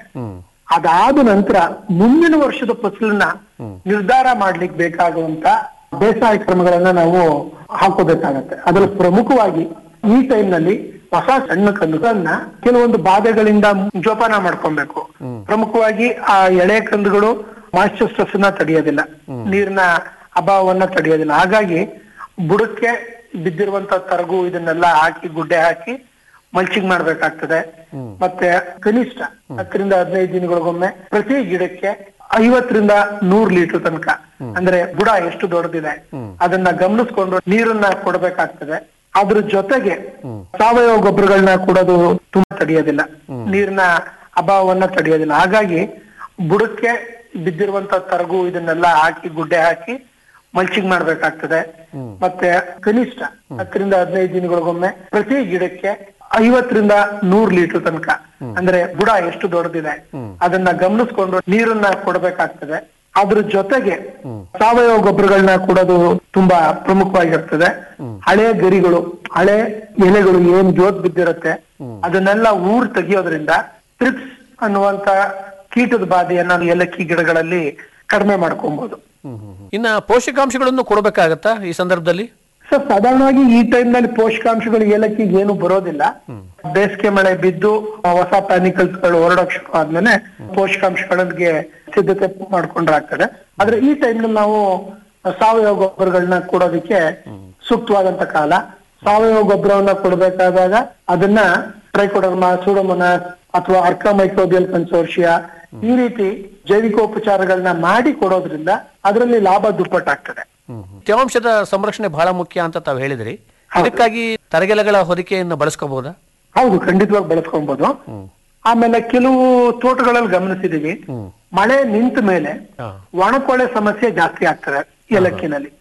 ಅದಾದ ನಂತರ ಮುಂದಿನ ವರ್ಷದ ಫಸಲನ್ನ ನಿರ್ಧಾರ ಮಾಡ್ಲಿಕ್ಕೆ ಬೇಕಾಗುವಂತ ಬೇಸಾಯ ಕ್ರಮಗಳನ್ನ ನಾವು ಹಾಕೋಬೇಕಾಗತ್ತೆ ಅದ್ರಲ್ಲಿ ಪ್ರಮುಖವಾಗಿ ಈ ಟೈಮ್ ನಲ್ಲಿ ಹೊಸ ಸಣ್ಣ ಕಂದುಗಳನ್ನ ಕೆಲವೊಂದು ಬಾಧೆಗಳಿಂದ ಜೋಪಾನ ಮಾಡ್ಕೊಬೇಕು ಪ್ರಮುಖವಾಗಿ ಆ ಎಳೆ ಕಂದುಗಳು ಮಾಯಿಶ್ಚರ್ ಸ್ಟ್ರೆಸ್ ನ ತಡೆಯೋದಿಲ್ಲ ನೀರಿನ ಅಭಾವವನ್ನ ತಡೆಯೋದಿಲ್ಲ ಹಾಗಾಗಿ ಬುಡಕ್ಕೆ ಬಿದ್ದಿರುವಂತ ತರಗು ಇದನ್ನೆಲ್ಲ ಹಾಕಿ ಗುಡ್ಡೆ ಹಾಕಿ ಮಲ್ಚಿಂಗ್ ಮಾಡ್ಬೇಕಾಗ್ತದೆ ಮತ್ತೆ ಕನಿಷ್ಠ ಹತ್ತರಿಂದ ಹದಿನೈದು ದಿನಗಳಿಗೊಮ್ಮೆ ಪ್ರತಿ ಗಿಡಕ್ಕೆ ಐವತ್ತರಿಂದ ನೂರ್ ಲೀಟರ್ ತನಕ ಅಂದ್ರೆ ಬುಡ ಎಷ್ಟು ದೊಡ್ಡದಿದೆ ಅದನ್ನ ಗಮನಿಸ್ಕೊಂಡು ನೀರನ್ನ ಕೊಡಬೇಕಾಗ್ತದೆ ಅದ್ರ ಜೊತೆಗೆ ಸಾವಯವ ಗೊಬ್ಬರಗಳನ್ನ ಕೊಡೋದು ತುಂಬಾ ತಡೆಯೋದಿಲ್ಲ ನೀರಿನ ಅಭಾವವನ್ನ ತಡೆಯೋದಿಲ್ಲ ಹಾಗಾಗಿ ಬುಡಕ್ಕೆ ಬಿದ್ದಿರುವಂತ ತರಗು ಇದನ್ನೆಲ್ಲ ಹಾಕಿ ಗುಡ್ಡೆ ಹಾಕಿ ಮಲ್ಚಿಂಗ್ ಮಾಡ್ಬೇಕಾಗ್ತದೆ ಮತ್ತೆ ಕನಿಷ್ಠ ಹತ್ತರಿಂದ ಹದಿನೈದು ದಿನಗಳಿಗೊಮ್ಮೆ ಪ್ರತಿ ಗಿಡಕ್ಕೆ ಐವತ್ತರಿಂದ ನೂರ್ ಲೀಟರ್ ತನಕ ಅಂದ್ರೆ ಬುಡ ಎಷ್ಟು ದೊಡ್ಡದಿದೆ ಅದನ್ನ ಗಮನಿಸ್ಕೊಂಡು ನೀರನ್ನ ಕೊಡಬೇಕಾಗ್ತದೆ ಅದ್ರ ಜೊತೆಗೆ ಸಾವಯವ ಗೊಬ್ಬರಗಳನ್ನ ಕೊಡೋದು ತುಂಬಾ ಪ್ರಮುಖವಾಗಿರ್ತದೆ ಹಳೆ ಗರಿಗಳು ಹಳೆ ಎಲೆಗಳು ಏನ್ ಜೋತ್ ಬಿದ್ದಿರುತ್ತೆ ಅದನ್ನೆಲ್ಲ ಊರ್ ತೆಗಿಯೋದ್ರಿಂದ ಟ್ರಿಪ್ಸ್ ಅನ್ನುವಂತ ಕೀಟದ ಬಾಧೆಯನ್ನ ಏಲಕ್ಕಿ ಗಿಡಗಳಲ್ಲಿ ಕಡಿಮೆ ಮಾಡ್ಕೊಬಹುದು ಇನ್ನ ಪೋಷಕಾಂಶಗಳನ್ನು ಕೊಡಬೇಕಾಗತ್ತಾ ಈ ಸಂದರ್ಭದಲ್ಲಿ ಸರ್ ಸಾಧಾರಣವಾಗಿ ಈ ಟೈಮ್ ನಲ್ಲಿ ಪೋಷಕಾಂಶಗಳು ಏಲಕ್ಕಿಗೆ ಏನು ಬರೋದಿಲ್ಲ ಬೇಸಿಗೆ ಮಳೆ ಬಿದ್ದು ಆ, ಹೊಸ ಪ್ಯಾನಿಕಲ್ಸ್ ಗಳು ಹೊರಡೋಕ್ ಶುರು ಆದ್ಮೇಲೆ ಪೋಷಕಾಂಶಗಳಿಗೆ ಸಿದ್ಧತೆ ಮಾಡ್ಕೊಂಡ್ರೆ ಆಗ್ತದೆ ಆದ್ರೆ ಈ ಟೈಮ್ ನಲ್ಲಿ ನಾವು ಸಾವಯವ ಗೊಬ್ಬರಗಳನ್ನ ಕೊಡೋದಕ್ಕೆ ಸೂಕ್ತವಾದಂತ ಕಾಲ ಸಾವಯವ ಗೊಬ್ಬರವನ್ನ ಕೊಡಬೇಕಾದಾಗ ಅದನ್ನ ಟ್ರೈಕೋಡರ್ಮ ಸೂಡೋಮೋನ ಅಥವಾ ಅರ್ಕಮೈಕ್ರೋಬಿಯಲ್ ಕನ್ಸೋರ್ಷಿಯಾ ಈ ರೀತಿ ಜೈವಿಕೋಪಚಾರಗಳನ್ನ ಮಾಡಿ ಕೊಡೋದ್ರಿಂದ ಅದರಲ್ಲಿ ಲಾಭ ದುಪ್ಪಟ್ಟಾಗ್ತದೆ ತೇವಾಂಶದ ಸಂರಕ್ಷಣೆ ಬಹಳ ಮುಖ್ಯ ಅಂತ ತಾವು ಹೇಳಿದ್ರಿ ಇದಕ್ಕಾಗಿ ತರಗೆಲೆಗಳ ಹೊದಿಕೆಯನ್ನು ಬಳಸ್ಕೋಬಹುದಾ ಹೌದು ಖಂಡಿತವಾಗಿ ಬಳಸ್ಕೊಬಹುದು ಆಮೇಲೆ ಕೆಲವು ತೋಟಗಳಲ್ಲಿ ಗಮನಿಸಿದೀವಿ ಮಳೆ ನಿಂತ ಮೇಲೆ ಒಣಕೊಳೆ ಸಮಸ್ಯೆ ಜಾಸ್ತಿ ಆಗ್ತದೆ ಏಲಕ್ಕಿನಲ್ಲಿ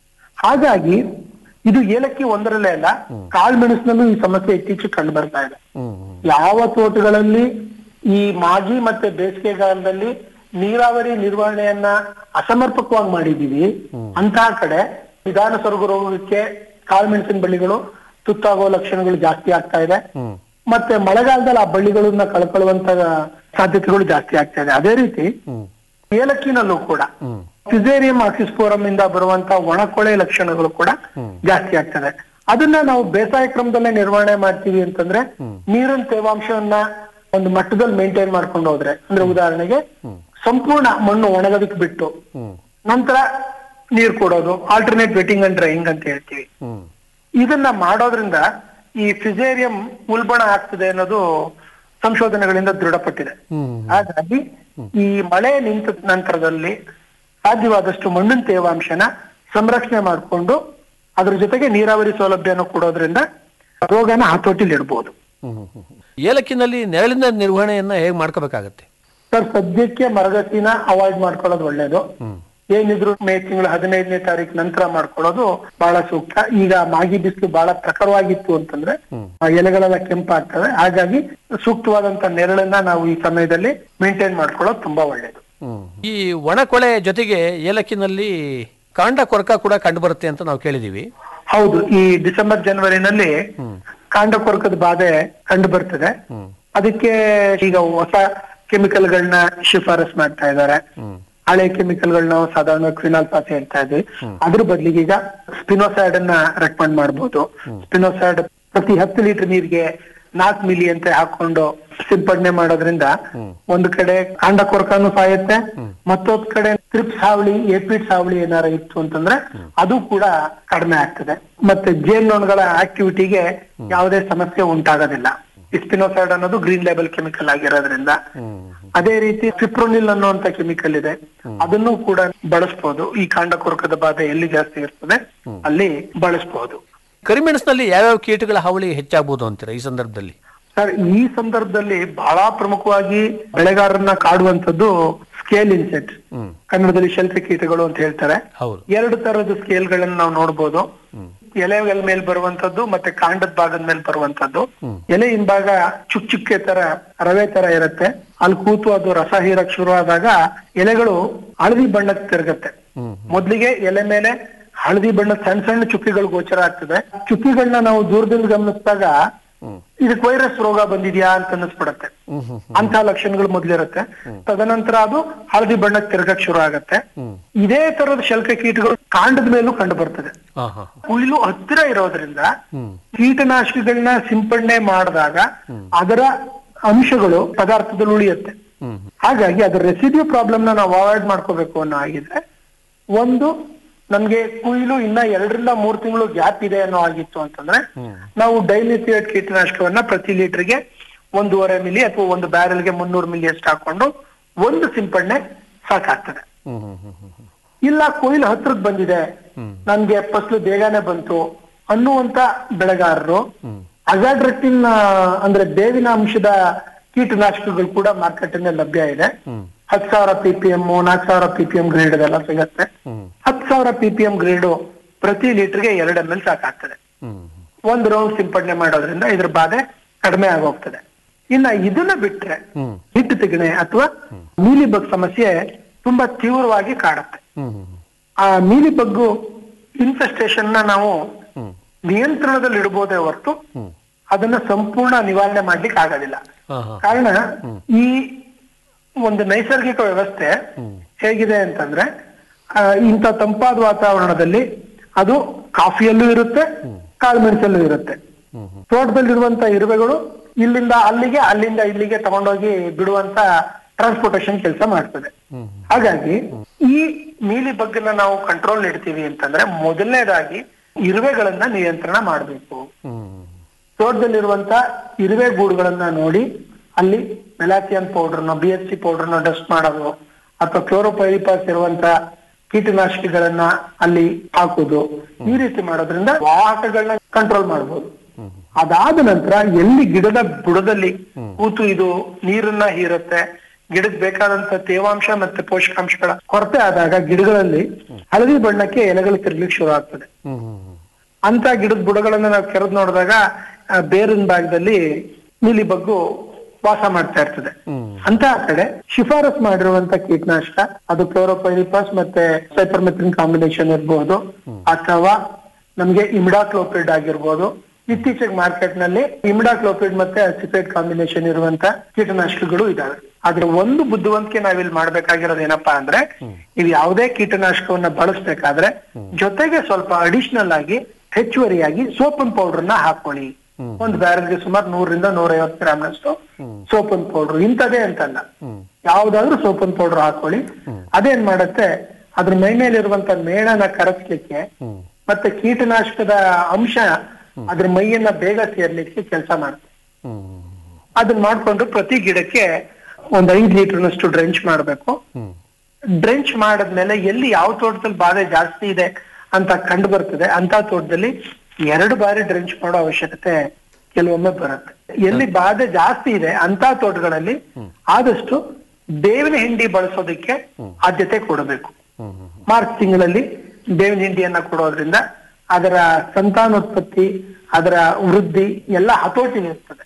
ಹಾಗಾಗಿ ಇದು ಏಲಕ್ಕಿ ಒಂದರಲ್ಲೇ ಅಲ್ಲ ಕಾಳ್ಮೆಣಸಿನಲ್ಲೂ ಈ ಸಮಸ್ಯೆ ಇತ್ತೀಚೆಗೆ ಕಂಡು ಬರ್ತಾ ಇದೆ ಯಾವ ತೋಟಗಳಲ್ಲಿ ಈ ಮಾಗಿ ಮತ್ತೆ ಬೇಸಿಗೆಗಾಲದಲ್ಲಿ ನೀರಾವರಿ ನಿರ್ವಹಣೆಯನ್ನ ಅಸಮರ್ಪಕವಾಗಿ ಮಾಡಿದೀವಿ ಅಂತಹ ಕಡೆ ವಿಧಾನ ಸ್ವರ್ಗ ರೋಗಕ್ಕೆ ಕಾಳುಮೆಣಸಿನ ಬಳ್ಳಿಗಳು ತುತ್ತಾಗೋ ಲಕ್ಷಣಗಳು ಜಾಸ್ತಿ ಆಗ್ತಾ ಇದೆ ಮತ್ತೆ ಮಳೆಗಾಲದಲ್ಲಿ ಆ ಬಳ್ಳಿಗಳನ್ನ ಕಳ್ಕೊಳ್ಳುವಂತ ಸಾಧ್ಯತೆಗಳು ಜಾಸ್ತಿ ಆಗ್ತಾ ಇದೆ ಅದೇ ರೀತಿ ಏಲಕ್ಕಿನಲ್ಲೂ ಕೂಡ ಫಿಸೇರಿಯಂ ಆಕ್ಸಿಸ್ಫೋರಂ ಇಂದ ಬರುವಂತ ಒಣಕೊಳೆ ಲಕ್ಷಣಗಳು ಕೂಡ ಜಾಸ್ತಿ ಆಗ್ತದೆ ಅದನ್ನ ನಾವು ಬೇಸಾಯ ಕ್ರಮದಲ್ಲೇ ನಿರ್ವಹಣೆ ಮಾಡ್ತೀವಿ ಅಂತಂದ್ರೆ ನೀರಿನ ತೇವಾಂಶವನ್ನ ಒಂದು ಮಟ್ಟದಲ್ಲಿ ಮೇಂಟೈನ್ ಮಾಡ್ಕೊಂಡು ಹೋದ್ರೆ ಅಂದ್ರೆ ಉದಾಹರಣೆಗೆ ಸಂಪೂರ್ಣ ಮಣ್ಣು ಒಣಗೋದಕ್ಕೆ ಬಿಟ್ಟು ನಂತರ ನೀರ್ ಕೊಡೋದು ಆಲ್ಟರ್ನೇಟ್ ವೆಟ್ಟಿಂಗ್ ಅಂಡ್ ಡ್ರೈಯಿಂಗ್ ಅಂತ ಹೇಳ್ತೀವಿ ಇದನ್ನ ಮಾಡೋದ್ರಿಂದ ಈ ಫಿಸೇರಿಯಂ ಉಲ್ಬಣ ಆಗ್ತದೆ ಅನ್ನೋದು ಸಂಶೋಧನೆಗಳಿಂದ ದೃಢಪಟ್ಟಿದೆ ಹಾಗಾಗಿ ಈ ಮಳೆ ನಿಂತ ನಂತರದಲ್ಲಿ ಸಾಧ್ಯವಾದಷ್ಟು ಮಣ್ಣಿನ ತೇವಾಂಶನ ಸಂರಕ್ಷಣೆ ಮಾಡಿಕೊಂಡು ಅದ್ರ ಜೊತೆಗೆ ನೀರಾವರಿ ಸೌಲಭ್ಯನ ಕೊಡೋದ್ರಿಂದ ರೋಗನ ಹತೋಟಿಲಿ ಇಡ್ಬೋದು ಏಲಕ್ಕಿನಲ್ಲಿ ನೆರಳಿನ ನಿರ್ವಹಣೆಯನ್ನ ಹೇಗೆ ಮಾಡ್ಕೋಬೇಕಾಗತ್ತೆ ಸರ್ ಸದ್ಯಕ್ಕೆ ಮರಗತಿನ ಅವಾಯ್ಡ್ ಮಾಡ್ಕೊಳ್ಳೋದು ಒಳ್ಳೇದು ಏನಿದ್ರು ಮೇ ತಿಂಗಳು ಹದಿನೈದನೇ ತಾರೀಕು ನಂತರ ಮಾಡ್ಕೊಳ್ಳೋದು ಬಹಳ ಸೂಕ್ತ ಈಗ ಮಾಗಿ ಬಿಸಿಲು ಬಹಳ ಪ್ರಖರವಾಗಿತ್ತು ಅಂತಂದ್ರೆ ಆ ಎಲೆಗಳೆಲ್ಲ ಕೆಂಪಾಗ್ತವೆ ಹಾಗಾಗಿ ಸೂಕ್ತವಾದಂತ ನೆರಳನ್ನ ನಾವು ಈ ಸಮಯದಲ್ಲಿ ಮೇಂಟೈನ್ ಮಾಡ್ಕೊಳ್ಳೋದು ತುಂಬಾ ಒಳ್ಳೇದು ಈ ಒಣಕೊಳೆ ಜೊತೆಗೆ ಏಲಕ್ಕಿನಲ್ಲಿ ಕಾಂಡ ಕೊರಕ ಕೂಡ ಕಂಡು ಬರುತ್ತೆ ಅಂತ ನಾವು ಕೇಳಿದೀವಿ ಹೌದು ಈ ಡಿಸೆಂಬರ್ ಜನವರಿನಲ್ಲಿ ಕಾಂಡ ಕೊರಕದ ಬಾಧೆ ಕಂಡು ಬರ್ತದೆ ಅದಕ್ಕೆ ಈಗ ಹೊಸ ಕೆಮಿಕಲ್ಗಳನ್ನ ಶಿಫಾರಸ್ ಮಾಡ್ತಾ ಇದ್ದಾರೆ ಹಳೆ ಕೆಮಿಕಲ್ಗಳನ್ನ ನಾವು ಸಾಧಾರಣ ಕ್ವಿನಾಲ್ ಪಾಸ್ ಹೇಳ್ತಾ ಇದ್ವಿ ಅದ್ರ ಬದಲಿಗೆ ಈಗ ಸ್ಪಿನೋಸೈಡ್ ಅನ್ನ ರೆಕಮೆಂಡ್ ಮಾಡಬಹುದು ಸ್ಪಿನೋಸೈಡ್ ಪ್ರತಿ ಹತ್ತು ಲೀಟರ್ ನೀರಿಗೆ ನಾಲ್ಕು ಮಿಲಿ ಅಂತ ಹಾಕೊಂಡು ಸಿಂಪಡಣೆ ಮಾಡೋದ್ರಿಂದ ಒಂದು ಕಡೆ ಕಾಂಡ ಕೊರಕನು ಸಾಯುತ್ತೆ ಮತ್ತೊಂದ್ ಕಡೆ ಟ್ರಿಪ್ಸ್ ಹಾವಳಿ ಏಪಿಡ್ಸ್ ಹಾವಳಿ ಏನಾರ ಇತ್ತು ಅಂತಂದ್ರೆ ಅದು ಕೂಡ ಕಡಿಮೆ ಆಗ್ತದೆ ಮತ್ತೆ ಜೇನ್ನೊಣಗಳ ಆಕ್ಟಿವಿಟಿಗೆ ಯಾವುದೇ ಸಮಸ್ಯೆ ಉಂಟಾಗೋದಿಲ್ಲ ಸ್ಪಿನೋಸೈಡ್ ಅನ್ನೋದು ಗ್ರೀನ್ ಲೇಬಲ್ ಕೆಮಿಕಲ್ ಆಗಿರೋದ್ರಿಂದ ಅದೇ ರೀತಿ ಸಿಪ್ರೋನಿಲ್ ಅನ್ನುವಂತ ಕೆಮಿಕಲ್ ಇದೆ ಅದನ್ನು ಕೂಡ ಬಳಸಬಹುದು ಈ ಕಾಂಡ ಕೊರಕದ ಬಾಧೆ ಎಲ್ಲಿ ಜಾಸ್ತಿ ಇರ್ತದೆ ಅಲ್ಲಿ ಬಳಸಬಹುದು ಕರಿಮೆಣಸಿನಲ್ಲಿ ಯಾವ್ಯಾವ ಕೀಟಗಳ ಹಾವಳಿ ಹೆಚ್ಚಾಗಬಹುದು ಅಂತೀರಾ ಈ ಸಂದರ್ಭದಲ್ಲಿ ಸರ್ ಈ ಸಂದರ್ಭದಲ್ಲಿ ಬಹಳ ಪ್ರಮುಖವಾಗಿ ಬೆಳೆಗಾರರನ್ನ ಕಾಡುವಂತದ್ದು ಸ್ಕೇಲ್ ಇನ್ಸೆಕ್ಟ್ ಕನ್ನಡದಲ್ಲಿ ಶಲ್ಕ ಕೀಟಗಳು ಅಂತ ಹೇಳ್ತಾರೆ ಹೌದು ಎರಡು ತರದ ಸ್ಕೇಲ್ ಗಳನ್ನ ನಾವು ನೋಡ್ಬೋದು ಎಲೆಗಳ ಮೇಲೆ ಬರುವಂತದ್ದು ಮತ್ತೆ ಕಾಂಡದ ಭಾಗದ ಮೇಲೆ ಬರುವಂತದ್ದು ಎಲೆ ಹಿಂಭಾಗ ಚುಕ್ ಚುಕ್ಕೆ ತರ ರವೆ ತರ ಇರುತ್ತೆ ಅಲ್ಲಿ ಕೂತು ಅದು ರಸ ಹೀರಕ್ ಶುರು ಆದಾಗ ಎಲೆಗಳು ಹಳದಿ ಬಣ್ಣಕ್ಕೆ ತಿರುಗತ್ತೆ ಮೊದ್ಲಿಗೆ ಎಲೆ ಮೇಲೆ ಹಳದಿ ಬಣ್ಣದ ಸಣ್ಣ ಸಣ್ಣ ಚುಕ್ಕಿಗಳು ಗೋಚರ ಆಗ್ತದೆ ಚುಕ್ಕಿಗಳನ್ನ ನಾವು ದೂರದಿಂದ ಗಮನಿಸಿದಾಗ ಇದಕ್ಕೆ ವೈರಸ್ ರೋಗ ಬಂದಿದ್ಯಾ ಅಂತ ಅನ್ನಿಸ್ಬಿಡತ್ತೆ ಅಂತ ಲಕ್ಷಣಗಳು ಮೊದ್ಲಿರುತ್ತೆ ತದನಂತರ ಅದು ಹಳದಿ ಬಣ್ಣಕ್ಕೆ ತಿರ್ಗಕ್ ಶುರು ಆಗತ್ತೆ ಇದೇ ತರದ ಶಲ್ಕ ಕೀಟಗಳು ಕಾಂಡದ ಮೇಲೂ ಕಂಡು ಬರ್ತದೆ ಹಾ ಹಾ ಕುಯಿಲು ಹತ್ತಿರ ಇರೋದ್ರಿಂದ ಕೀಟನಾಶಕಗಳನ್ನ ಸಿಂಪಡಣೆ ಮಾಡಿದಾಗ ಅದರ ಅಂಶಗಳು ಪದಾರ್ಥದಲ್ಲಿ ಉಳಿಯುತ್ತೆ ಹಾಗಾಗಿ ಅದರ ರೆಸಿಡ್ಯೂ ಪ್ರಾಬ್ಲಮ್ ನ ನಾವು ಅವಾಯ್ಡ್ ಮಾಡ್ಕೋಬೇಕು ಅನ್ನೋ ಆಗಿದ್ರೆ ಒಂದು ನಮ್ಗೆ ಕುಯಿಲು ಇನ್ನ ಎರಡರಿಂದ ಮೂರ್ ತಿಂಗಳು ಗ್ಯಾಪ್ ಇದೆ ಅನ್ನೋ ಆಗಿತ್ತು ಅಂತಂದ್ರೆ ನಾವು ಡೈಲಿಥಿಯೇಟ್ ಕೀಟನಾಶಕವನ್ನ ಪ್ರತಿ ಲೀಟರ್ಗೆ ಒಂದೂವರೆ ಮಿಲಿ ಅಥವಾ ಒಂದು ಬ್ಯಾರೆಲ್ಗೆ ಮುನ್ನೂರು ಮಿಲಿ ಅಷ್ಟು ಹಾಕೊಂಡು ಒಂದು ಸಿಂಪಡಣೆ ಸಾಕಾಗ್ತದೆ ಇಲ್ಲ ಕೊಯ್ಲು ಹತ್ರಕ್ ಬಂದಿದೆ ನನ್ಗೆ ಫಸ್ಲು ಬೇಗನೆ ಬಂತು ಅನ್ನುವಂತ ಬೆಳೆಗಾರರು ಅಜಾಡ್ರೆಕ್ಟಿನ್ ಅಂದ್ರೆ ಬೇವಿನ ಅಂಶದ ಕೀಟನಾಶಕಗಳು ಕೂಡ ಮಾರ್ಕೆಟ್ ಲಭ್ಯ ಇದೆ ಹತ್ ಸಾವಿರ ಪಿ ಪಿ ಎಂ ನಾಲ್ಕು ಸಾವಿರ ಪಿ ಪಿ ಎಂ ಗ್ರೇಡ್ ಅದೆಲ್ಲ ಸಿಗತ್ತೆ ಹತ್ ಸಾವಿರ ಪಿ ಪಿ ಎಂ ಗ್ರೇಡು ಪ್ರತಿ ಲೀಟರ್ಗೆ ಎರಡು ಎಂ ಎಲ್ ಸಾಕಾಗ್ತದೆ ಒಂದು ರೌಂಡ್ ಸಿಂಪಡಣೆ ಮಾಡೋದ್ರಿಂದ ಇದ್ರ ಬಾಧೆ ಕಡಿಮೆ ಆಗೋಗ್ತದೆ ಇನ್ನ ಇದನ್ನ ಬಿಟ್ರೆ ಹಿಟ್ಟು ತಿಗಣೆ ಅಥವಾ ಮೀಲಿಬಗ್ ಸಮಸ್ಯೆ ತುಂಬಾ ತೀವ್ರವಾಗಿ ಕಾಡುತ್ತೆ ಆ ಮೀಲಿಬಗ್ಗು ಇನ್ಫೆಸ್ಟೇಷನ್ ನ ನಾವು ನಿಯಂತ್ರಣದಲ್ಲಿ ಇಡಬಹುದೇ ಹೊರತು ಅದನ್ನ ಸಂಪೂರ್ಣ ನಿವಾರಣೆ ಮಾಡ್ಲಿಕ್ಕೆ ಆಗೋದಿಲ್ಲ ಕಾರಣ ಈ ಒಂದು ನೈಸರ್ಗಿಕ ವ್ಯವಸ್ಥೆ ಹೇಗಿದೆ ಅಂತಂದ್ರೆ ಆ, ಇಂಥ ತಂಪಾದ ವಾತಾವರಣದಲ್ಲಿ ಅದು ಕಾಫಿಯಲ್ಲೂ ಇರುತ್ತೆ ಕಾಳುಮೆಣಸಲ್ಲೂ ಇರುತ್ತೆ ತೋಟದಲ್ಲಿರುವಂತ ಇರುವೆಗಳು ಇಲ್ಲಿಂದ ಅಲ್ಲಿಗೆ ಅಲ್ಲಿಂದ ಇಲ್ಲಿಗೆ ತಗೊಂಡೋಗಿ ಬಿಡುವಂತ ಟ್ರಾನ್ಸ್ಪೋರ್ಟೇಶನ್ ಕೆಲಸ ಮಾಡ್ತದೆ ಹಾಗಾಗಿ ಈ ನೀಲಿ ಬಗ್ಗನ್ನ ನಾವು ಕಂಟ್ರೋಲ್ ಇಡ್ತೀವಿ ಅಂತಂದ್ರೆ ಮೊದಲನೇದಾಗಿ ಇರುವೆಗಳನ್ನ ನಿಯಂತ್ರಣ ಮಾಡಬೇಕು ತೋಟದಲ್ಲಿರುವಂತ ಇರುವೆ ಗೂಡುಗಳನ್ನ ನೋಡಿ ಅಲ್ಲಿ ಮೆಲಾಥಿಯನ್ ಪೌಡರ್ನ ಬಿ ಎಸ್ ಸಿ ಪೌಡರ್ನ ಡಸ್ಟ್ ಮಾಡೋದು ಅಥವಾ ಕ್ಲೋರೋಪೈರಿಪಾಸ್ ಇರುವಂತ ಕೀಟನಾಶಕಗಳನ್ನ ಅಲ್ಲಿ ಹಾಕುದು ಈ ರೀತಿ ಮಾಡೋದ್ರಿಂದ ವಾಹಕಗಳನ್ನ ಕಂಟ್ರೋಲ್ ಮಾಡಬಹುದು ಅದಾದ ನಂತರ ಎಲ್ಲಿ ಗಿಡದ ಬುಡದಲ್ಲಿ ಕೂತು ಇದು ನೀರನ್ನ ಹೀರುತ್ತೆ ಗಿಡಕ್ಕೆ ಬೇಕಾದಂತ ತೇವಾಂಶ ಮತ್ತೆ ಪೋಷಕಾಂಶಗಳ ಕೊರತೆ ಆದಾಗ ಗಿಡಗಳಲ್ಲಿ ಹಳದಿ ಬಣ್ಣಕ್ಕೆ ಎಲೆಗಳು ತಿರ್ಗ್ಲಿಕ್ಕೆ ಶುರು ಆಗ್ತದೆ ಅಂತ ಗಿಡದ ಬುಡಗಳನ್ನ ನಾವು ಕೆರೆದು ನೋಡಿದಾಗ ಆ, ಬೇರಿನ ಭಾಗದಲ್ಲಿ ನೀಲಿ ಬಗ್ಗು ವಾಸ ಮಾಡ್ತಾ ಇರ್ತದೆ ಅಂತ ಕಡೆ ಶಿಫಾರಸ್ ಮಾಡಿರುವಂತ ಕೀಟನಾಶಕ ಅದು ಕ್ಲೋರೋಪೈರಿಪಾಸ್ ಮತ್ತೆ ಸೈಪರ್ಮೆಥ್ರಿನ್ ಕಾಂಬಿನೇಷನ್ ಇರಬಹುದು ಅಥವಾ ನಮ್ಗೆ ಇಮಿಡಾಕ್ಲೋಪಿಡ್ ಆಗಿರ್ಬೋದು ಇತ್ತೀಚೆಗೆ ಮಾರ್ಕೆಟ್ ನಲ್ಲಿ ಇಮಿಡಾಕ್ಲೋಪಿಡ್ ಮತ್ತೆ ಅಸಿಪೇಟ್ ಕಾಂಬಿನೇಷನ್ ಇರುವಂತ ಕೀಟನಾಶಕಗಳು ಇದಾವೆ ಆದ್ರೆ ಒಂದು ಬುದ್ಧಿವಂತಿಕೆ ನಾವಿಲ್ಲಿ ಮಾಡ್ಬೇಕಾಗಿರೋದು ಏನಪ್ಪಾ ಅಂದ್ರೆ ನೀವು ಯಾವುದೇ ಕೀಟನಾಶಕವನ್ನ ಬಳಸ್ಬೇಕಾದ್ರೆ ಜೊತೆಗೆ ಸ್ವಲ್ಪ ಅಡಿಷನಲ್ ಆಗಿ ಹೆಚ್ಚುವರಿಯಾಗಿ ಸೋಪನ್ ಪೌಡರ್ ನ ಹಾಕೊಳ್ಳಿ ಒಂದು ಬ್ಯಾರಲ್ಗೆ ಸುಮಾರು ನೂರರಿಂದ ನೂರ ಐವತ್ತು ಗ್ರಾಮ್ನಷ್ಟು ಸೋಪನ್ ಪೌಡರ್ ಇಂಥದೇ ಅಂತಲ್ಲ ಯಾವ್ದಾದ್ರೂ ಸೋಪನ್ ಪೌಡರ್ ಹಾಕೊಳ್ಳಿ ಅದೇನ್ ಮಾಡತ್ತೆ ಅದ್ರ ಮೈ ಮೇಲಿರುವಂತ ಮೇಣನ ಕರಗಿಸ್ಲಿಕ್ಕೆ ಮತ್ತೆ ಕೀಟನಾಶಕದ ಅಂಶ ಅದ್ರ ಮೈಯನ್ನ ಬೇಗ ಸೇರ್ಲಿಕ್ಕೆ ಕೆಲಸ ಮಾಡುತ್ತೆ ಅದನ್ನ ಮಾಡ್ಕೊಂಡು ಪ್ರತಿ ಗಿಡಕ್ಕೆ ಒಂದ್ ಐದ್ ಲೀಟರ್ನಷ್ಟು ಡ್ರೆಂಚ್ ಮಾಡ್ಬೇಕು ಡ್ರೆಂಚ್ ಮಾಡದ್ಮೇಲೆ ಎಲ್ಲಿ ಯಾವ ತೋಟದಲ್ಲಿ ಬಾಧೆ ಜಾಸ್ತಿ ಇದೆ ಅಂತ ಕಂಡು ಬರ್ತದೆ ಅಂತ ತೋಟದಲ್ಲಿ ಎರಡು ಬಾರಿ ಡ್ರೆಂಚ್ ಮಾಡೋ ಅವಶ್ಯಕತೆ ಕೆಲವೊಮ್ಮೆ ಬರುತ್ತೆ ಎಲ್ಲಿ ಬಾಧೆ ಜಾಸ್ತಿ ಇದೆ ಅಂತ ತೋಟಗಳಲ್ಲಿ ಆದಷ್ಟು ಬೇವಿನ ಹಿಂಡಿ ಬಳಸೋದಕ್ಕೆ ಆದ್ಯತೆ ಕೊಡಬೇಕು ಮಾರ್ಚ್ ತಿಂಗಳಲ್ಲಿ ಬೇವಿನ ಹಿಂಡಿಯನ್ನ ಕೊಡೋದ್ರಿಂದ ಅದರ ಸಂತಾನೋತ್ಪತ್ತಿ ಅದರ ವೃದ್ಧಿ ಎಲ್ಲ ಹತೋಟಿಲಿರ್ತದೆ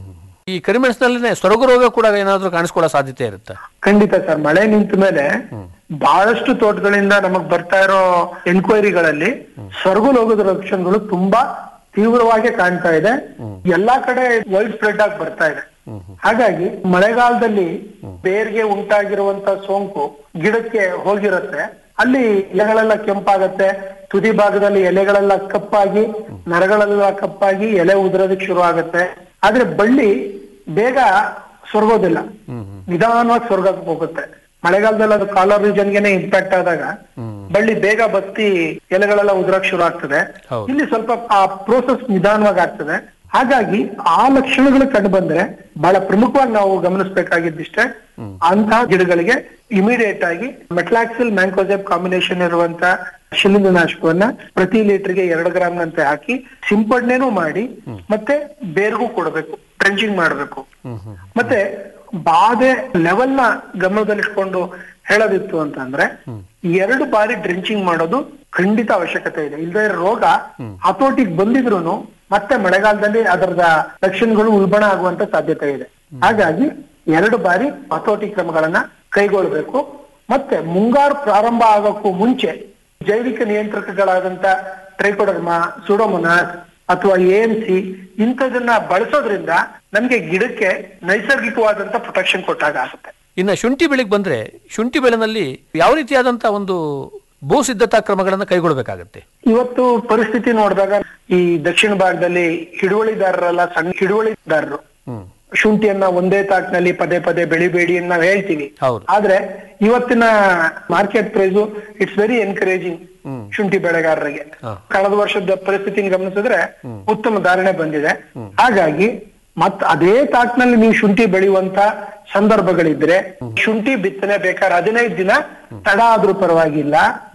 ಈ ಕರಿಮೆಣಸಿನಲ್ಲೇ ಸೊರಗು ರೋಗ ಕೂಡ ಏನಾದ್ರೂ ಕಾಣಿಸ್ಕೊಳ್ಳೋ ಸಾಧ್ಯತೆ ಇರುತ್ತೆ ಖಂಡಿತ ಸರ್ ಮಳೆ ನಿಂತ ಮೇಲೆ ಬಹಳಷ್ಟು ತೋಟಗಳಿಂದ ನಮಗ್ ಬರ್ತಾ ಇರೋ ಎನ್ಕ್ವೈರಿಗಳಲ್ಲಿ ಸೊರಗು ರೋಗದ ಲಕ್ಷಣಗಳು ತುಂಬಾ ತೀವ್ರವಾಗಿ ಕಾಣ್ತಾ ಇದೆ ಎಲ್ಲಾ ಕಡೆ ವೈಡ್ ಸ್ಪ್ರೆಡ್ ಆಗಿ ಬರ್ತಾ ಇದೆ ಹಾಗಾಗಿ ಮಳೆಗಾಲದಲ್ಲಿ ಬೇರ್ಗೆ ಉಂಟಾಗಿರುವಂತ ಸೋಂಕು ಗಿಡಕ್ಕೆ ಹೋಗಿರುತ್ತೆ ಅಲ್ಲಿ ಎಲೆಗಳೆಲ್ಲ ಕೆಂಪಾಗತ್ತೆ ತುದಿ ಭಾಗದಲ್ಲಿ ಎಲೆಗಳೆಲ್ಲ ಕಪ್ಪಾಗಿ ನರಗಳೆಲ್ಲ ಕಪ್ಪಾಗಿ ಎಲೆ ಉದುರೋದಕ್ಕೆ ಶುರು ಆಗತ್ತೆ ಆದ್ರೆ ಬಳ್ಳಿ ಬೇಗ ಸೊರಗೋದಿಲ್ಲ ನಿಧಾನವಾಗಿ ಸೊರ್ಗಕ್ಕೆ ಹೋಗುತ್ತೆ ಮಳೆಗಾಲದಲ್ಲಿ ಅದು ಕಾಲರ್ ರೀಜನ್ಗೆನೆ ಇಂಪ್ಯಾಕ್ಟ್ ಆದಾಗ ಬಳ್ಳಿ ಬೇಗ ಬತ್ತಿ ಎಲೆಗಳೆಲ್ಲ ಉದುರಕ್ ಶುರು ಆಗ್ತದೆ ಹೌದು. ಇಲ್ಲಿ ಸ್ವಲ್ಪ ಆ ಪ್ರೋಸೆಸ್ ನಿಧಾನವಾಗಿ ಆಗ್ತದೆ ಹಾಗಾಗಿ ಆ ಲಕ್ಷಣಗಳು ಕಂಡು ಬಂದ್ರೆ ಬಹಳ ಪ್ರಮುಖವಾಗಿ ನಾವು ಗಮನಿಸಬೇಕಾಗಿದ್ದಿಷ್ಟೇ ಅಂತಹ ಗಿಡಗಳಿಗೆ ಇಮಿಡಿಯೇಟ್ ಆಗಿ ಮೆಟ್ಲಾಕ್ಸಿಲ್ ಮ್ಯಾಂಕೋಸೆಪ್ ಕಾಂಬಿನೇಷನ್ ಇರುವಂತ ಶಿಲೀಂಧ್ರನಾಶಕವನ್ನ ಪ್ರತಿ ಲೀಟರ್ಗೆ ಎರಡು ಗ್ರಾಮ್ನಂತೆ ಹಾಕಿ ಸಿಂಪಡಣೆನೂ ಮಾಡಿ ಮತ್ತೆ ಬೇರ್ಗೂ ಕೊಡಬೇಕು ಟ್ರೆಂಚಿಂಗ್ ಮಾಡಬೇಕು ಮತ್ತೆ ಬಾಧೆ ಲೆವೆಲ್ ನ ಗಮನದಲ್ಲಿಟ್ಕೊಂಡು ಹೇಳೋದಿತ್ತು ಅಂತಂದ್ರೆ ಎರಡು ಬಾರಿ ಡ್ರಿಂಚಿಂಗ್ ಮಾಡೋದು ಖಂಡಿತ ಅವಶ್ಯಕತೆ ಇದೆ ಇಲ್ಲದೆ ರೋಗ ಹತೋಟಿಗೆ ಬಂದಿದ್ರು ಮತ್ತೆ ಮಳೆಗಾಲದಲ್ಲಿ ಅದರದ ಲಕ್ಷಣಗಳು ಉಲ್ಬಣ ಆಗುವಂತ ಸಾಧ್ಯತೆ ಇದೆ ಹಾಗಾಗಿ ಎರಡು ಬಾರಿ ಹತೋಟಿ ಕ್ರಮಗಳನ್ನ ಕೈಗೊಳ್ಬೇಕು ಮತ್ತೆ ಮುಂಗಾರು ಪ್ರಾರಂಭ ಆಗೋಕ್ಕೂ ಮುಂಚೆ ಜೈವಿಕ ನಿಯಂತ್ರಕಗಳಾದಂತ ಟ್ರೈಕೋಡರ್ಮಾ ಸುಡೋಮೊನಾಸ್ ಅಥವಾ ಎಎಂಸಿ ಇಂಥದನ್ನ ಬಳಸೋದ್ರಿಂದ ನಮ್ಗೆ ಗಿಡಕ್ಕೆ ನೈಸರ್ಗಿಕವಾದಂತ ಪ್ರೊಟೆಕ್ಷನ್ ಕೊಟ್ಟಾಗ ಆಗುತ್ತೆ ಇನ್ನು ಶುಂಠಿ ಬೆಳೆಗೆ ಬಂದ್ರೆ ಶುಂಠಿ ಬೆಳೆನಲ್ಲಿ ಯಾವ ರೀತಿಯಾದಂತ ಒಂದು ಭೂ ಸಿದ್ಧತಾ ಕ್ರಮಗಳನ್ನು ಕೈಗೊಳ್ಳಬೇಕಾಗತ್ತೆ ಇವತ್ತು ಪರಿಸ್ಥಿತಿ ನೋಡಿದಾಗ ಈ ದಕ್ಷಿಣ ಭಾಗದಲ್ಲಿ ಹಿಡುವಳಿದಾರರಲ್ಲ ಸಣ್ಣ ಹಿಡುವಳಿದಾರರು ಶುಂಠಿಯನ್ನ ಒಂದೇ ತಾಕ್ನಲ್ಲಿ ಪದೇ ಪದೇ ಬೆಳಿಬೇಡಿ ಅಂತ ನಾವು ಹೇಳ್ತೀವಿ ಹೌದು. ಆದ್ರೆ ಇವತ್ತಿನ market price it's very encouraging ಶುಂಠಿ ಬೆಳೆಗಾರರಿಗೆ ಹಾ. ಕಳೆದ ವರ್ಷದ ಪರಿಸ್ಥಿತಿನ ಗಮನಿಸಿದ್ರೆ ಉತ್ತಮ ಧಾರಣೆ ಬಂದಿದೆ ಹಾಗಾಗಿ ಮತ್ ಅದೇ ತಾಕ್ನಲ್ಲಿ ನೀವು ಶುಂಠಿ ಬೆಳೆಯುವಂತ ಸಂದರ್ಭಗಳಿದ್ರೆ ಶುಂಠಿ ಬಿತ್ತನೆ ಬೇಕಾದ್ರೆ ಹದಿನೈದು ದಿನ ತಡ ಆದ್ರೂ ಪರವಾಗಿಲ್ಲ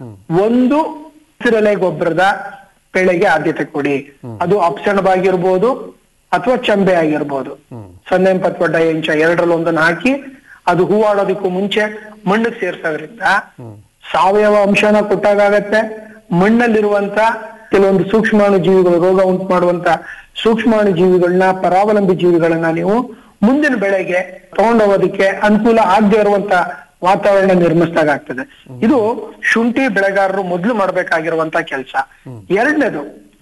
ಒಂದು ಹಸಿರೆಲೆ ಗೊಬ್ಬರದ ಬೆಳೆಗೆ ಆದ್ಯತೆ ಕೊಡಿ ಅದು ಅಪ್ಸಣವಾಗಿರ್ಬೋದು ಅಥವಾ ಚಂಬೆ ಆಗಿರ್ಬೋದು ಸೊನ್ನೆ ಅಥವಾ ಡೈ ಇಂಚ ಎರಡರಲ್ಲಿ ಒಂದನ್ನ ಹಾಕಿ ಅದು ಹೂವಾಡೋದಕ್ಕೂ ಮುಂಚೆ ಮಣ್ಣಿಗೆ ಸೇರ್ಸೋದ್ರಿಂದ ಸಾವಯವ ಅಂಶನ ಕೊಟ್ಟಾಗತ್ತೆ ಮಣ್ಣಲ್ಲಿರುವಂತ ಕೆಲವೊಂದು ಸೂಕ್ಷ್ಮಾಣು ಜೀವಿಗಳು ರೋಗ ಉಂಟು ಮಾಡುವಂತ ಸೂಕ್ಷ್ಮಾಣು ಜೀವಿಗಳನ್ನ ಪರಾವಲಂಬಿ ಜೀವಿಗಳನ್ನ ನೀವು ಮುಂದಿನ ಬೆಳೆಗೆ ತಗೊಂಡೋಗೋದಕ್ಕೆ ಅನುಕೂಲ ಆಗದೆ ಇರುವಂತ ವಾತಾವರಣ ನಿರ್ಮಿಸಿದಾಗ ಆಗ್ತದೆ ಇದು ಶುಂಠಿ ಬೆಳೆಗಾರರು ಮೊದಲು ಮಾಡ್ಬೇಕಾಗಿರುವಂತ ಕೆಲಸ ಎರಡನೇದು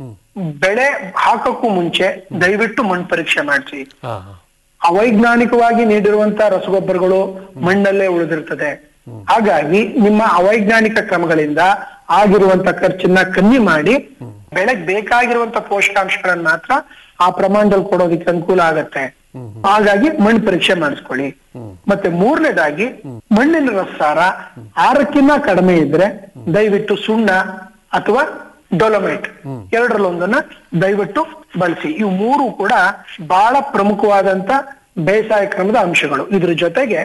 ಬೆಳೆ ಹಾಕಕ್ಕೂ ಮುಂಚೆ ದಯವಿಟ್ಟು ಮಣ್ಣು ಪರೀಕ್ಷೆ ಮಾಡಿಸಿ ಹಾ ಹಾ ಅವೈಜ್ಞಾನಿಕವಾಗಿ ನೀಡಿರುವಂತ ರಸಗೊಬ್ಬರಗಳು ಮಣ್ಣಲ್ಲೇ ಉಳಿದಿರ್ತದೆ ಹಾಗಾಗಿ ನಿಮ್ಮ ಅವೈಜ್ಞಾನಿಕ ಕ್ರಮಗಳಿಂದ ಆಗಿರುವಂತ ಖರ್ಚನ್ನ ಕಮ್ಮಿ ಮಾಡಿ ಬೆಳೆಗ್ ಬೇಕಾಗಿರುವಂತ ಪೋಷಕಾಂಶಗಳನ್ನ ಮಾತ್ರ ಆ ಪ್ರಮಾಣದಲ್ಲಿ ಕೊಡೋದಕ್ಕೆ ಅನುಕೂಲ ಆಗತ್ತೆ ಹಾಗಾಗಿ ಮಣ್ಣು ಪರೀಕ್ಷೆ ಮಾಡಿಸ್ಕೊಳ್ಳಿ ಮತ್ತೆ ಮೂರನೇದಾಗಿ ಮಣ್ಣಿನ ರಸಾರ ಆರಕ್ಕಿಂತ ಕಡಿಮೆ ಇದ್ರೆ ದಯವಿಟ್ಟು ಸುಣ್ಣ ಅಥವಾ ಡೊಲೊಮೈಟ್ ಎರಡರಲ್ಲಿ ಒಂದನ್ನ ದಯವಿಟ್ಟು ಬಳಸಿ ಇವು ಮೂರು ಕೂಡ ಬಹಳ ಪ್ರಮುಖವಾದಂತ ಬೇಸಾಯ ಕ್ರಮದ ಅಂಶಗಳು ಇದ್ರ ಜೊತೆಗೆ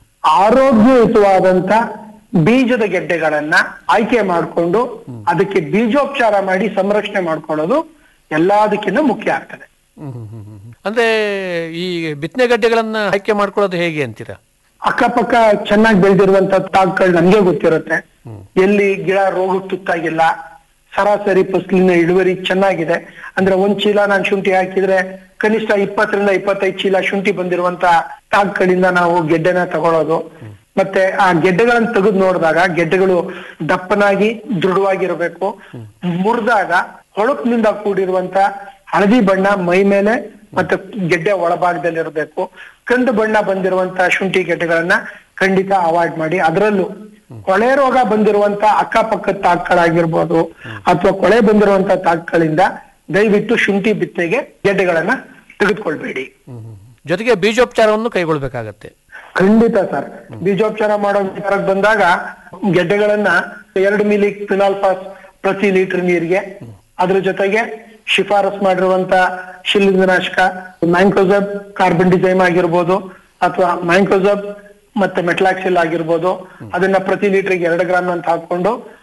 ಆರೋಗ್ಯಯುತವಾದಂತ ಬೀಜದ ಗೆಡ್ಡೆಗಳನ್ನ ಆಯ್ಕೆ ಮಾಡಿಕೊಂಡು ಅದಕ್ಕೆ ಬೀಜೋಪಚಾರ ಮಾಡಿ ಸಂರಕ್ಷಣೆ ಮಾಡ್ಕೊಳ್ಳೋದು ಎಲ್ಲದಕ್ಕಿಂತ ಮುಖ್ಯ ಆಗ್ತದೆ ಅಂದ್ರೆ ಈ ಬಿತ್ತನೆ ಗಡ್ಡೆಗಳನ್ನ ಆಯ್ಕೆ ಮಾಡ್ಕೊಳ್ಳೋದು ಹೇಗೆ ಅಂತೀರಾ ಅಕ್ಕಪಕ್ಕ ಚೆನ್ನಾಗಿ ಬೆಳೆದಿರುವಂತ ತಾಕ್ಗಳು ನಮ್ಗೆ ಗೊತ್ತಿರುತ್ತೆ ಎಲ್ಲಿ ಗಿಡ ರೋಗಕ್ಕೆ ತುತ್ತಾಗಿಲ್ಲ ಸರಾಸರಿ ಫಸಲಿನ ಇಳುವರಿ ಚೆನ್ನಾಗಿದೆ ಅಂದ್ರೆ ಒಂದ್ ಚೀಲ ನಾನು ಶುಂಠಿ ಹಾಕಿದ್ರೆ ಕನಿಷ್ಠ ಇಪ್ಪತ್ತರಿಂದ ಇಪ್ಪತ್ತೈದು ಚೀಲ ಶುಂಠಿ ಬಂದಿರುವಂತ ತಾಕ್ಗಳಿಂದ ನಾವು ಗೆಡ್ಡೆನ ತಗೊಳ್ಳೋದು ಮತ್ತೆ ಆ ಗೆಡ್ಡೆಗಳನ್ನ ತೆಗೆದು ನೋಡಿದಾಗ ಗೆಡ್ಡೆಗಳು ದಪ್ಪನಾಗಿ ದೃಢವಾಗಿರ್ಬೇಕು ಮುರಿದಾಗ ಹೊಳಪಿನಿಂದ ಕೂಡಿರುವಂತ ಹಳದಿ ಬಣ್ಣ ಮೈ ಮೇಲೆ ಮತ್ತೆ ಗೆಡ್ಡೆ ಒಳಭಾಗದಲ್ಲಿ ಇರಬೇಕು ಕಂದು ಬಣ್ಣ ಬಂದಿರುವಂತ ಶುಂಠಿ ಗೆಡ್ಡೆಗಳನ್ನ ಖಂಡಿತ ಅವಾಯ್ಡ್ ಮಾಡಿ ಅದರಲ್ಲೂ ಕೊಳೆ ರೋಗ ಬಂದಿರುವಂತ ಅಕ್ಕಪಕ್ಕದ ತಾಕ್ಗಳಾಗಿರ್ಬೋದು ಅಥವಾ ಕೊಳೆ ಬಂದಿರುವಂತ ತಾಕ್ಗಳಿಂದ ದಯವಿಟ್ಟು ಶುಂಠಿ ಬಿತ್ತೆಗೆ ಗೆಡ್ಡೆಗಳನ್ನ ತೆಗೆದುಕೊಳ್ಬೇಡಿ ಜೊತೆಗೆ ಬೀಜೋಪಚಾರವನ್ನು ಕೈಗೊಳ್ಬೇಕಾಗತ್ತೆ ಖಂಡಿತ ಸರ್ ಬೀಜೋಪಚಾರ ಮಾಡೋ ವಿಚಾರಕ್ಕೆ ಬಂದಾಗ ಗೆಡ್ಡೆಗಳನ್ನ ಎರಡು ಮಿಲಿ ಫಿನಾಲ್ಫಾಸ್ ಪ್ರತಿ ಲೀಟರ್ ನೀರಿಗೆ ಅದ್ರ ಜೊತೆಗೆ ಶಿಫಾರಸ್ ಮಾಡಿರುವಂತ ಶಿಲೀಂಧ್ರನಾಶಕ ಮ್ಯಾಂಕೋಸಬ್ ಕಾರ್ಬನ್ ಡಿಸೈಮ್ ಆಗಿರ್ಬೋದು ಅಥವಾ ಮ್ಯಾಂಕೋಸಬ್ ಮತ್ತೆ ಮೆಟ್ಲಾಕ್ಸಿಲ್ ಆಗಿರ್ಬೋದು ಅದನ್ನ ಪ್ರತಿ ಲೀಟರ್ಗೆ ಎರಡು ಗ್ರಾಮ್ ಅಂತ ಹಾಕೊಂಡು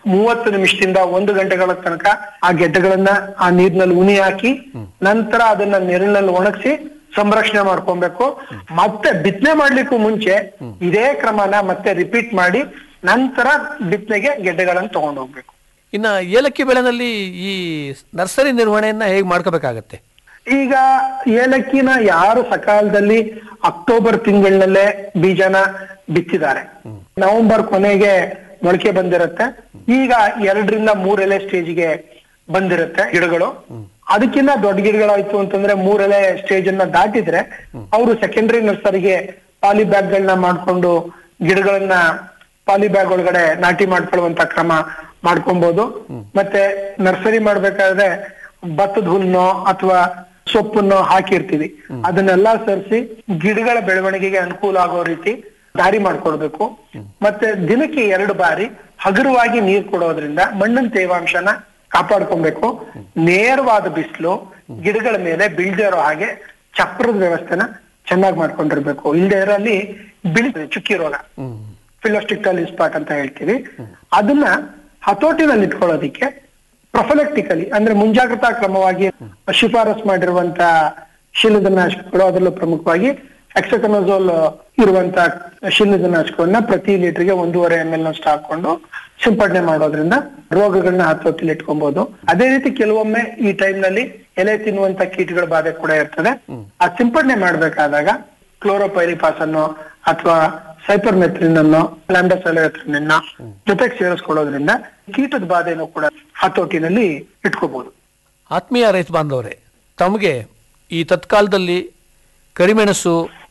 ಮೂವತ್ತು ನಿಮಿಷದಿಂದ ಒಂದು ಗಂಟೆಗಳ ತನಕ ಆ ಗೆಡ್ಡೆಗಳನ್ನ ಆ ನೀರಿನಲ್ಲಿ ಉನಿ ಹಾಕಿ ನಂತರ ಅದನ್ನ ನೀರಿನಲ್ಲಿ ಒಣಗಿಸಿ ಸಂರಕ್ಷಣೆ ಮಾಡ್ಕೊಬೇಕು ಮತ್ತೆ ಬಿತ್ತನೆ ಮಾಡ್ಲಿಕ್ಕೂ ಮುಂಚೆ ಇದೇ ಕ್ರಮನ ಮತ್ತೆ ರಿಪೀಟ್ ಮಾಡಿ ನಂತರ ಬಿತ್ತನೆಗೆ ಗೆಡ್ಡೆಗಳನ್ನ ತಗೊಂಡು ಹೋಗ್ಬೇಕು ಇನ್ನ ಏಲಕ್ಕಿ ಬೆಳೆನಲ್ಲಿ ಈ ನರ್ಸರಿ ನಿರ್ವಹಣೆಯನ್ನ ಹೇಗೆ ಮಾಡ್ಕೋಬೇಕಾಗತ್ತೆ ಈಗ ಏಲಕ್ಕಿನ ಯಾರು ಸಕಾಲದಲ್ಲಿ ಅಕ್ಟೋಬರ್ ತಿಂಗಳಿನಲ್ಲೇ ಬೀಜನ ಬಿತ್ತಿದ್ದಾರೆ ನವೆಂಬರ್ ಕೊನೆಗೆ ಮೊಳಕೆ ಬಂದಿರುತ್ತೆ ಈಗ ಎರಡರಿಂದ ಮೂರ್ ಎಲೆ ಸ್ಟೇಜ್ಗೆ ಬಂದಿರುತ್ತೆ ಗಿಡಗಳು ಅದಕ್ಕಿಂತ ದೊಡ್ಡ ಗಿಡಗಳಾಯ್ತು ಅಂತಂದ್ರೆ ಮೂರ್ ಎಲೆ ಸ್ಟೇಜ್ ಅನ್ನ ದಾಟಿದ್ರೆ ಅವರು ಸೆಕೆಂಡರಿ ನರ್ಸರಿಗೆ ಪಾಲಿ ಬ್ಯಾಗ್ ಗಳನ್ನ ಮಾಡ್ಕೊಂಡು ಗಿಡಗಳನ್ನ ಪಾಲಿ ಬ್ಯಾಗ್ ಒಳಗಡೆ ನಾಟಿ ಮಾಡ್ಕೊಳ್ಳುವಂತ ಕ್ರಮ ಮಾಡ್ಕೊಬಹುದು ಮತ್ತೆ ನರ್ಸರಿ ಮಾಡ್ಬೇಕಾದ್ರೆ ಭತ್ತದ ಹುಲ್ಲನ್ನೋ ಅಥವಾ ಸೊಪ್ಪನ್ನು ಹಾಕಿರ್ತೀವಿ ಅದನ್ನೆಲ್ಲ ಸೇರಿಸಿ ಗಿಡಗಳ ಬೆಳವಣಿಗೆಗೆ ಅನುಕೂಲ ಆಗೋ ರೀತಿ ದಾರಿ ಮಾಡ್ಕೊಡ್ಬೇಕು ಮತ್ತೆ ದಿನಕ್ಕೆ ಎರಡು ಬಾರಿ ಹಗುರವಾಗಿ ನೀರ್ ಕೊಡೋದ್ರಿಂದ ಮಣ್ಣಿನ ತೇವಾಂಶನ ಕಾಪಾಡ್ಕೊಬೇಕು ನೇರವಾದ ಬಿಸಿಲು ಗಿಡಗಳ ಮೇಲೆ ಬೀಳ್ದೇ ಇರೋ ಹಾಗೆ ಚಪ್ರದ ವ್ಯವಸ್ಥೆನ ಚೆನ್ನಾಗಿ ಮಾಡ್ಕೊಂಡಿರ್ಬೇಕು ಇಲ್ದೇ ಇರಲ್ಲಿ ಬಿಳಿ ಚುಕ್ಕಿ ರೋಗ ಫಿಲೋಸ್ಟಿಕ್ಟಲ್ ಸ್ಪಾಟ್ ಅಂತ ಹೇಳ್ತೀವಿ ಅದನ್ನ ಹತೋಟಿನಲ್ಲಿ ಇಟ್ಕೊಳ್ಳೋದಿಕ್ಕೆ ಪ್ರೊಫೆಲೆಕ್ಟಿಕಲಿ ಅಂದ್ರೆ ಮುಂಜಾಗ್ರತಾ ಕ್ರಮವಾಗಿ ಶಿಫಾರಸ್ ಮಾಡಿರುವಂತ ಶಿಲೀಂಧ್ರನಾಶಕಗಳು ಅದರಲ್ಲೂ ಪ್ರಮುಖವಾಗಿ ಎಕ್ಸಕನೋಸೋಲ್ ಇರುವಂತ ಶಿಲೀಂಧ್ರನಾಶಕವನ್ನ ಪ್ರತಿ ಲೀಟರ್ಗೆ ಒಂದೂವರೆ ಎಂ ಎಲ್ ನಷ್ಟು ಹಾಕೊಂಡು ಸಿಂಪಡಣೆ ಮಾಡೋದ್ರಿಂದ ರೋಗಗಳನ್ನ ಹತೋಟಿಲಿ ಇಟ್ಕೊಬಹುದು ಅದೇ ರೀತಿ ಕೆಲವೊಮ್ಮೆ ಈ ಟೈಮ್ ನಲ್ಲಿ ಎಲೆ ತಿನ್ನುವಂತ ಕೀಟಗಳ ಬಾಧೆ ಕೂಡ ಇರ್ತದೆ ಆ ಸಿಂಪಡಣೆ ಮಾಡ್ಬೇಕಾದಾಗ ಕ್ಲೋರೋಪೈರಿಪಾಸ್ ಅನ್ನು ಅಥವಾ ಸೈಪರ್ಮೆತ್ರಿನ್ ಅನ್ನು ಲ್ಯಾಂಡಸೆಲೆಟ್ರಿನ್ ಅನ್ನ ಜೊತೆಗೆ ಸೇರಿಸ್ಕೊಳ್ಳೋದ್ರಿಂದ ಕೀಟದ ಬಾಧೆಯನ್ನು ಕೂಡ ಹತೋಟಿನಲ್ಲಿ ಇಟ್ಕೋಬಹುದು ಆತ್ಮೀಯ ರೈತ ಬಾಂಧವರೇ ತಮಗೆ ಈ ತತ್ಕಾಲದಲ್ಲಿ ಕರಿಮೆಣಸು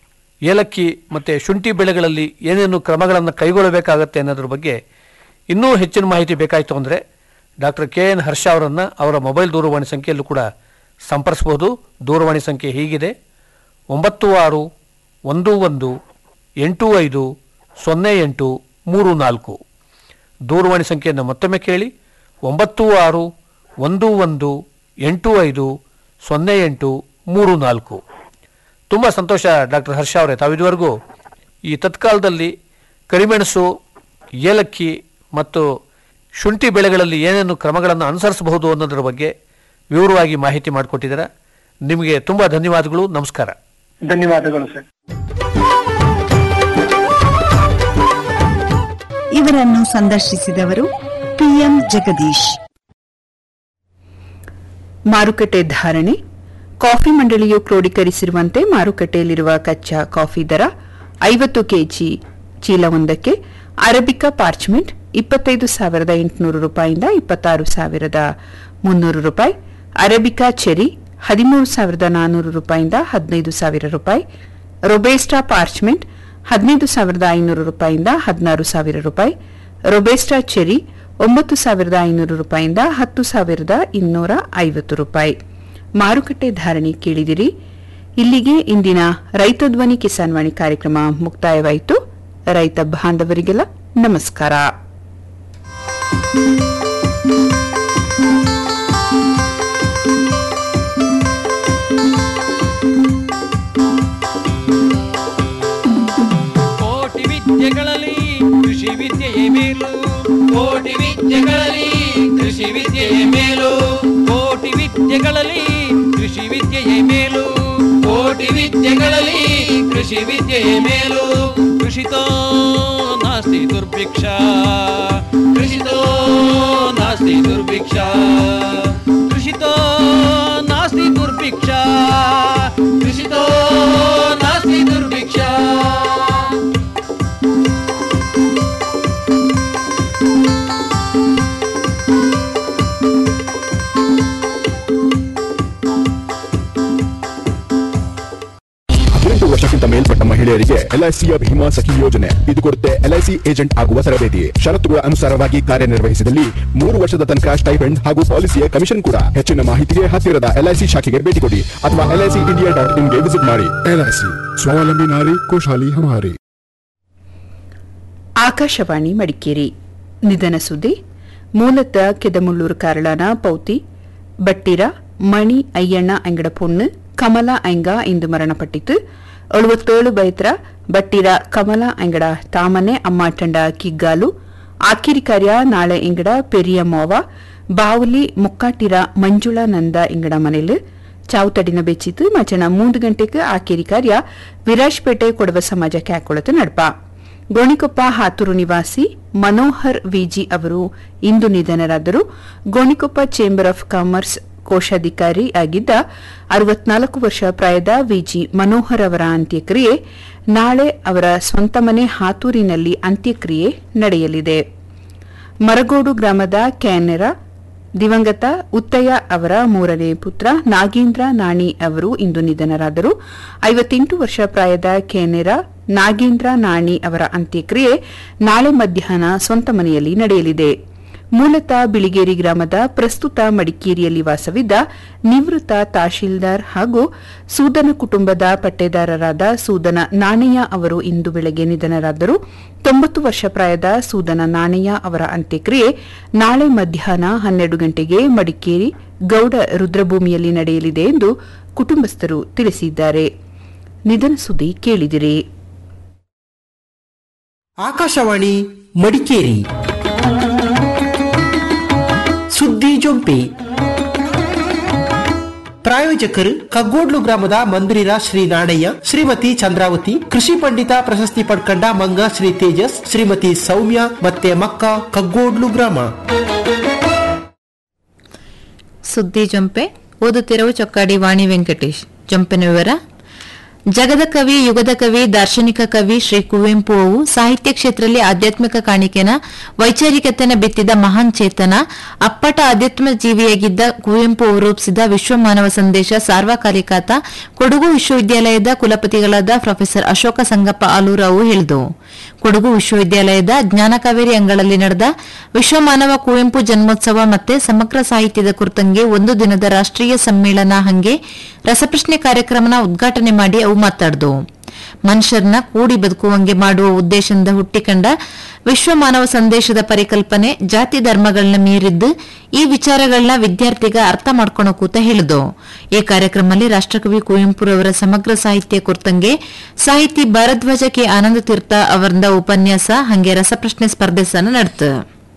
ಏಲಕ್ಕಿ ಮತ್ತು ಶುಂಠಿ ಬೆಳೆಗಳಲ್ಲಿ ಏನೇನು ಕ್ರಮಗಳನ್ನು ಕೈಗೊಳ್ಳಬೇಕಾಗತ್ತೆ ಅನ್ನೋದ್ರ ಬಗ್ಗೆ ಇನ್ನೂ ಹೆಚ್ಚಿನ ಮಾಹಿತಿ ಬೇಕಾಯಿತು ಅಂದರೆ ಡಾಕ್ಟರ್ ಕೆ ಎನ್ ಹರ್ಷ ಅವರನ್ನು ಅವರ ಮೊಬೈಲ್ ದೂರವಾಣಿ ಸಂಖ್ಯೆಯಲ್ಲೂ ಕೂಡ ಸಂಪರ್ಸ್ಬೋದು ದೂರವಾಣಿ ಸಂಖ್ಯೆ ಹೀಗಿದೆ ಒಂಬತ್ತು ಆರು ಒಂದು ಒಂದು ಎಂಟು ಐದು ಸೊನ್ನೆ ಎಂಟು ಮೂರು ನಾಲ್ಕು ದೂರವಾಣಿ ಸಂಖ್ಯೆಯನ್ನು ಮತ್ತೊಮ್ಮೆ ಕೇಳಿ ಒಂಬತ್ತು ಆರು ಒಂದು ಒಂದು ಎಂಟು ಐದು ಸೊನ್ನೆ ಎಂಟು ಮೂರು ನಾಲ್ಕು ತುಂಬ ಸಂತೋಷ ಡಾಕ್ಟರ್ ಹರ್ಷ ಅವರೇ ತಾವಿದುವರೆಗೂ ಈ ತತ್ಕಾಲದಲ್ಲಿ ಕರಿಮೆಣಸು ಏಲಕ್ಕಿ ಮತ್ತು ಶುಂಠಿ ಬೆಳೆಗಳಲ್ಲಿ ಏನೇನು ಕ್ರಮಗಳನ್ನು ಅನುಸರಿಸಬಹುದು ಅನ್ನೋದರ ಬಗ್ಗೆ ವಿವರವಾಗಿ ಮಾಹಿತಿ ಮಾಡಿಕೊಟ್ಟಿದ್ದೀರಾ ನಿಮಗೆ ತುಂಬ ಧನ್ಯವಾದಗಳು ನಮಸ್ಕಾರ ಧನ್ಯವಾದಗಳು ಸರ್ ಇವರನ್ನು ಸಂದರ್ಶಿಸಿದವರು ಪಿಎಂ ಜಗದೀಶ್ ಮಾರುಕಟ್ಟೆ ಧಾರಣೆ ಕಾಫಿ ಮಂಡಳಿಯು ಕ್ರೋಢೀಕರಿಸಿರುವಂತೆ ಮಾರುಕಟ್ಟೆಯಲ್ಲಿರುವ ಕಚ್ಚಾ ಕಾಫಿ ದರ ಐವತ್ತು ಕೆಜಿ ಚೀಲವೊಂದಕ್ಕೆ ಅರಬಿಕಾ ಪಾರ್ಚ್ಮೆಂಟ್ ಇಪ್ಪತ್ತೈದು ಸಾವಿರದ ಎಂಟುನೂರು ರೂಪಾಯಿಯಿಂದ ಇಪ್ಪತ್ತಾರು ಸಾವಿರದ ಮುನ್ನೂರು ರೂಪಾಯಿ ಅರಬಿಕಾ ಚೆರಿ ಹದಿಮೂರು ಸಾವಿರದ ನಾನ್ನೂರು ರೂಪಾಯಿಯಿಂದ ಹದಿನೈದು ಸಾವಿರ ರೂಪಾಯಿ ರೊಬೇಸ್ಟಾ ಪಾರ್ಚ್ಮೆಂಟ್ ಹದಿನೈದು ಸಾವಿರದ ಐನೂರು ರೂಪಾಯಿಯಿಂದ ಹದಿನಾರು ಸಾವಿರ ರೂಪಾಯಿ ರೊಬೇಸ್ಟಾ ಚೆರಿ ಒಂಬತ್ತು ಸಾವಿರದ ಐನೂರು ರೂಪಾಯಿಯಿಂದ ಹತ್ತು ಸಾವಿರದ ಇನ್ನೂರ ಐವತ್ತು ರೂಪಾಯಿ ಮಾರುಕಟ್ಟೆ ಧಾರಣೆ ಕೇಳಿದಿರಿ ಇಲ್ಲಿಗೆ ಇಂದಿನ ರೈತ ಧ್ವನಿ ಕಿಸಾನ್ ವಾಣಿ ಕಾರ್ಯಕ್ರಮ ಮುಕ್ತಾಯವಾಯಿತು ರೈತ ಬಾಂಧವರಿಗೆಲ್ಲ ನಮಸ್ಕಾರ ಕೋಟಿ ವಿದ್ಯೆಗಳಲ್ಲಿ ಕೃಷಿ ವಿದ್ಯೆಯೇ ಮೇಲು ಕೋಟಿ ವಿದ್ಯೆಗಳಲ್ಲಿ ಕೃಷಿ ವಿದ್ಯೆಯೇ ಮೇಲು ಕೋಟಿ ವಿದ್ಯೆಗಳಲ್ಲಿ ಕೃಷಿ ವಿದ್ಯೆಯೇ ಮೇಲು ಕೋಟಿ ವಿದ್ಯೆಗಳಲ್ಲಿ ಕೃಷಿ ವಿದ್ಯೆಯೇ ಮೇಲು ಕೃಷಿತೋ ನಾಸ್ತಿ ದುರ್ಭಿಕ್ಷ ಕೃಷಿತೋ ನಾಸ್ತಿ ದುರ್ಭಿಕ್ಷ ಕೃಷಿತೋ ನಾಸ್ತಿ ದುರ್ಭಿಕ್ಷ ಕೃಷಿತೋ ನಾಸ್ತಿ ದುರ್ಭಿಕ್ಷ ಹದಿನೆಂಟು ವರ್ಷಕ್ಕಿಂತ ಮೇಲ್ಪಟ್ಟ ಮಹಿಳೆಯರಿಗೆ ಎಲ್ಐಸಿಯ ಭೀಮಾ ಸಖಿ ಯೋಜನೆ ಇದು ಕೊಡುತ್ತೆ ಎಲ್ಐಸಿ ಏಜೆಂಟ್ ಆಗುವ ತರಬೇತಿ ಷರತ್ತುಗಳ ಅನುಸಾರವಾಗಿ ಕಾರ್ಯನಿರ್ವಹಿಸಿದಲ್ಲಿ ಮೂರು ವರ್ಷದ ತನಕ ಸ್ಟೈಪೆಂಡ್ ಹಾಗೂ ಪಾಲಿಸಿಯ ಕಮಿಷನ್ ಕೂಡ ಹೆಚ್ಚಿನ ಮಾಹಿತಿಗೆ ಹತ್ತಿರದ ಎಲ್ಐಸಿ ಶಾಖೆಗೆ ಭೇಟಿ ಕೊಡಿ ಅಥವಾ ಎಲ್ಐಸಿ ಇಂಡಿಯಾ ಡಾಟ್ ಇನ್ಗೆ ವಿಸಿಟ್ ಮಾಡಿ ಎಲ್ಐಸಿ ಸ್ವಾವಲಂಬಿ ನಾರಿ ಖುಷಹಾಲಿ ಹಮಾರಿ ಆಕಾಶವಾಣಿ ಮಡಿಕೇರಿ ನಿಧನ ಸುದ್ದಿ ಮೂಲತಃ ಕೆದಮುಳ್ಳೂರು ಕಾರಳನ ಪೌತಿ ಬಟ್ಟಿರ ಮಣಿ ಅಯ್ಯಣ್ಣ ಅಂಗಡ ಪೊಣ್ಣು ಕಮಲ ಅಂಗ ಇಂದು ಮರಣಪಟ್ಟಿತು ಅಳುವತ್ತೇಳು ಬೈತ್ರ ಬಟ್ಟಿರ ಕಮಲ ಅಂಗಡ ತಾಮನೆ ಅಮ್ಮಾಟಂಡ ಕಿಗ್ಗಾಲು ಆಕಿರಿ ಕಾರ್ಯ ನಾಳೆ ಇಂಗಡ ಪೆರಿಯ ಮೋವ ಬಾವುಲಿ ಮುಕ್ಕಾಟಿರ ಮಂಜುಳಾನಂದ ಇಂಗಡ ಮನೆಲು ಚಾವುತಡಿನ ಬೆಚ್ಚಿತು ಮಚಣ ಮೂಂದು ಗಂಟೆಗೆ ಆಕೇರಿ ಕಾರ್ಯ ವಿರಾಜ್ಪೇಟೆ ಕೊಡವ ಸಮಾಜ ಕ್ಯಾಕೊಳತು ನಡ್ಪ ಗೋಣಿಕೊಪ್ಪ ಹಾತೂರು ನಿವಾಸಿ ಮನೋಹರ್ ವಿಜಿ ಅವರು ಇಂದು ನಿಧನರಾದರು ಗೋಣಿಕೊಪ್ಪ ಚೇಂಬರ್ ಆಫ್ ಕಾಮರ್ಸ್ ಕೋಶಾಧಿಕಾರಿ ಆಗಿದ್ದ ಅರವತ್ನಾಲ್ಕು ವರ್ಷ ಪ್ರಾಯದ ವಿಜಿ ಮನೋಹರ್ ಅವರ ಅಂತ್ಯಕ್ರಿಯೆ ನಾಳೆ ಅವರ ಸ್ವಂತ ಮನೆ ಹಾತೂರಿನಲ್ಲಿ ಅಂತ್ಯಕ್ರಿಯೆ ನಡೆಯಲಿದೆ ಮರಗೋಡು ಗ್ರಾಮದ ಕ್ಯಾನೆರ ದಿವಂಗತ ಉತ್ತಯ್ಯ ಅವರ ಮೂರನೇ ಪುತ್ರ ನಾಗೇಂದ್ರ ನಾಣಿ ಅವರು ಇಂದು ನಿಧನರಾದರು ಐವತ್ತೆಂಟು ವರ್ಷ ಪ್ರಾಯದ ಕೇನೆರ ನಾಗೇಂದ್ರ ನಾಣಿ ಅವರ ಅಂತ್ಯಕ್ರಿಯೆ ನಾಳೆ ಮಧ್ಯಾಹ್ನ ಸ್ವಂತ ಮನೆಯಲ್ಲಿ ನಡೆಯಲಿದೆ ಮೂಲತಃ ಬಿಳಿಗೇರಿ ಗ್ರಾಮದ ಪ್ರಸ್ತುತ ಮಡಿಕೇರಿಯಲ್ಲಿ ವಾಸವಿದ್ದ ನಿವೃತ್ತ ತಹಶೀಲ್ದಾರ್ ಹಾಗೂ ಸೂದನ ಕುಟುಂಬದ ಪಟ್ಟೇದಾರರಾದ ಸೂದನ ನಾಣಯ್ಯ ಅವರು ಇಂದು ಬೆಳಗ್ಗೆ ನಿಧನರಾದರು ತೊಂಬತ್ತು ವರ್ಷ ಪ್ರಾಯದ ಸೂದನ ನಾಣಯ್ಯ ಅವರ ಅಂತ್ಯಕ್ರಿಯೆ ನಾಳೆ ಮಧ್ಯಾಹ್ನ ಹನ್ನೆರಡು ಗಂಟೆಗೆ ಮಡಿಕೇರಿ ಗೌಡ ರುದ್ರಭೂಮಿಯಲ್ಲಿ ನಡೆಯಲಿದೆ ಎಂದು ಕುಟುಂಬಸ್ಥರು ತಿಳಿಸಿದ್ದಾರೆ ನಿಧನ ಸುದ್ದಿ ಕೇಳಿದಿರಿ ಆಕಾಶವಾಣಿ ಮಡಿಕೇರಿ ಸುದ್ದಿ ಜೊಂಪಿ ಪ್ರಾಯೋಜಕರು ಕಗ್ಗೋಡ್ಲು ಗ್ರಾಮದ ಮಂದಿರ ಶ್ರೀ ನಾಣಯ್ಯ ಶ್ರೀಮತಿ ಚಂದ್ರಾವತಿ ಕೃಷಿ ಪಂಡಿತ ಪ್ರಶಸ್ತಿ ಪಡ್ಕಂಡ ಮಂಗ ಶ್ರೀ ತೇಜಸ್ ಶ್ರೀಮತಿ ಸೌಮ್ಯ ಮತ್ತೆ ಮಕ್ಕ ಕಗ್ಗೋಡ್ಲು ಗ್ರಾಮ ಸುದ್ದಿ ಜೊಂಪೆ ಓದುತ್ತಿರುವ ಚೊಕ್ಕಾಡಿ ವಾಣಿ ವೆಂಕಟೇಶ್ ಜೊಂಪಿನ ವಿವರ ಜಗದ ಕವಿ ಯುಗದ ಕವಿ ದಾರ್ಶನಿಕ ಕವಿ ಶ್ರೀ ಕುವೆಂಪು ಅವು ಸಾಹಿತ್ಯ ಕ್ಷೇತ್ರದಲ್ಲಿ ಆಧ್ಯಾತ್ಮಿಕ ಕಾಣಿಕೆನ ವೈಚಾರಿಕತೆನ ಬಿತ್ತಿದ ಮಹಾನ್ ಚೇತನ ಅಪ್ಪಟ ಆಧ್ಯಾತ್ಮ ಜೀವಿಯಾಗಿದ್ದ ಕುವೆಂಪು ಅವರು ರೂಪಿಸಿದ ವಿಶ್ವ ಮಾನವ ಸಂದೇಶ ಸಾರ್ವಕಾಲಿಕಾತ ಕೊಡಗು ವಿಶ್ವವಿದ್ಯಾಲಯದ ಕುಲಪತಿಗಳಾದ ಪ್ರೊಫೆಸರ್ ಅಶೋಕ ಸಂಗಪ್ಪ ಆಲೂರು ಅವು ಹೇಳಿದವು ಕೊಡಗು ವಿಶ್ವವಿದ್ಯಾಲಯದ ಜ್ಞಾನ ಕಾವೇರಿ ಅಂಗಳಲ್ಲಿ ನಡೆದ ವಿಶ್ವ ಮಾನವ ಕುವೆಂಪು ಜನ್ಮೋತ್ಸವ ಮತ್ತೆ ಸಮಗ್ರ ಸಾಹಿತ್ಯದ ಕುರಿತಂಗೆ ಒಂದು ದಿನದ ರಾಷ್ಟ್ರೀಯ ಸಮ್ಮೇಳನ ಹಂಗೆ ರಸಪ್ರಶ್ನೆ ಕಾರ್ಯಕ್ರಮನ ಉದ್ಘಾಟನೆ ಮಾಡಿ ಅವು ಮಾತಾಡಿದವು ಮನುಷ್ಯರನ್ನ ಕೂಡಿ ಬದುಕುವಂಗೆ ಮಾಡುವ ಉದ್ದೇಶದಿಂದ ಹುಟ್ಟಿಕೊಂಡ ವಿಶ್ವ ಮಾನವ ಸಂದೇಶದ ಪರಿಕಲ್ಪನೆ ಜಾತಿ ಧರ್ಮಗಳನ್ನ ಮೀರಿದ್ದು ಈ ವಿಚಾರಗಳನ್ನ ವಿದ್ಯಾರ್ಥಿಗ ಅರ್ಥ ಮಾಡ್ಕೊಳೋ ಕೂತ ಹೇಳಿದು ಈ ಕಾರ್ಯಕ್ರಮದಲ್ಲಿ ರಾಷ್ಟ್ರಕವಿ ಕುವೆಂಪುರವರ ಸಮಗ್ರ ಸಾಹಿತ್ಯ ಕುರಿತಂಗೆ ಸಾಹಿತಿ ಭಾರದ್ವಾಜ ಕೆ ಆನಂದ ತೀರ್ಥ ಅವರಿಂದ ಉಪನ್ಯಾಸ ಹಂಗೆ ರಸಪ್ರಶ್ನೆ ಸ್ಪರ್ಧೆ ಸಹ ನಡೆತು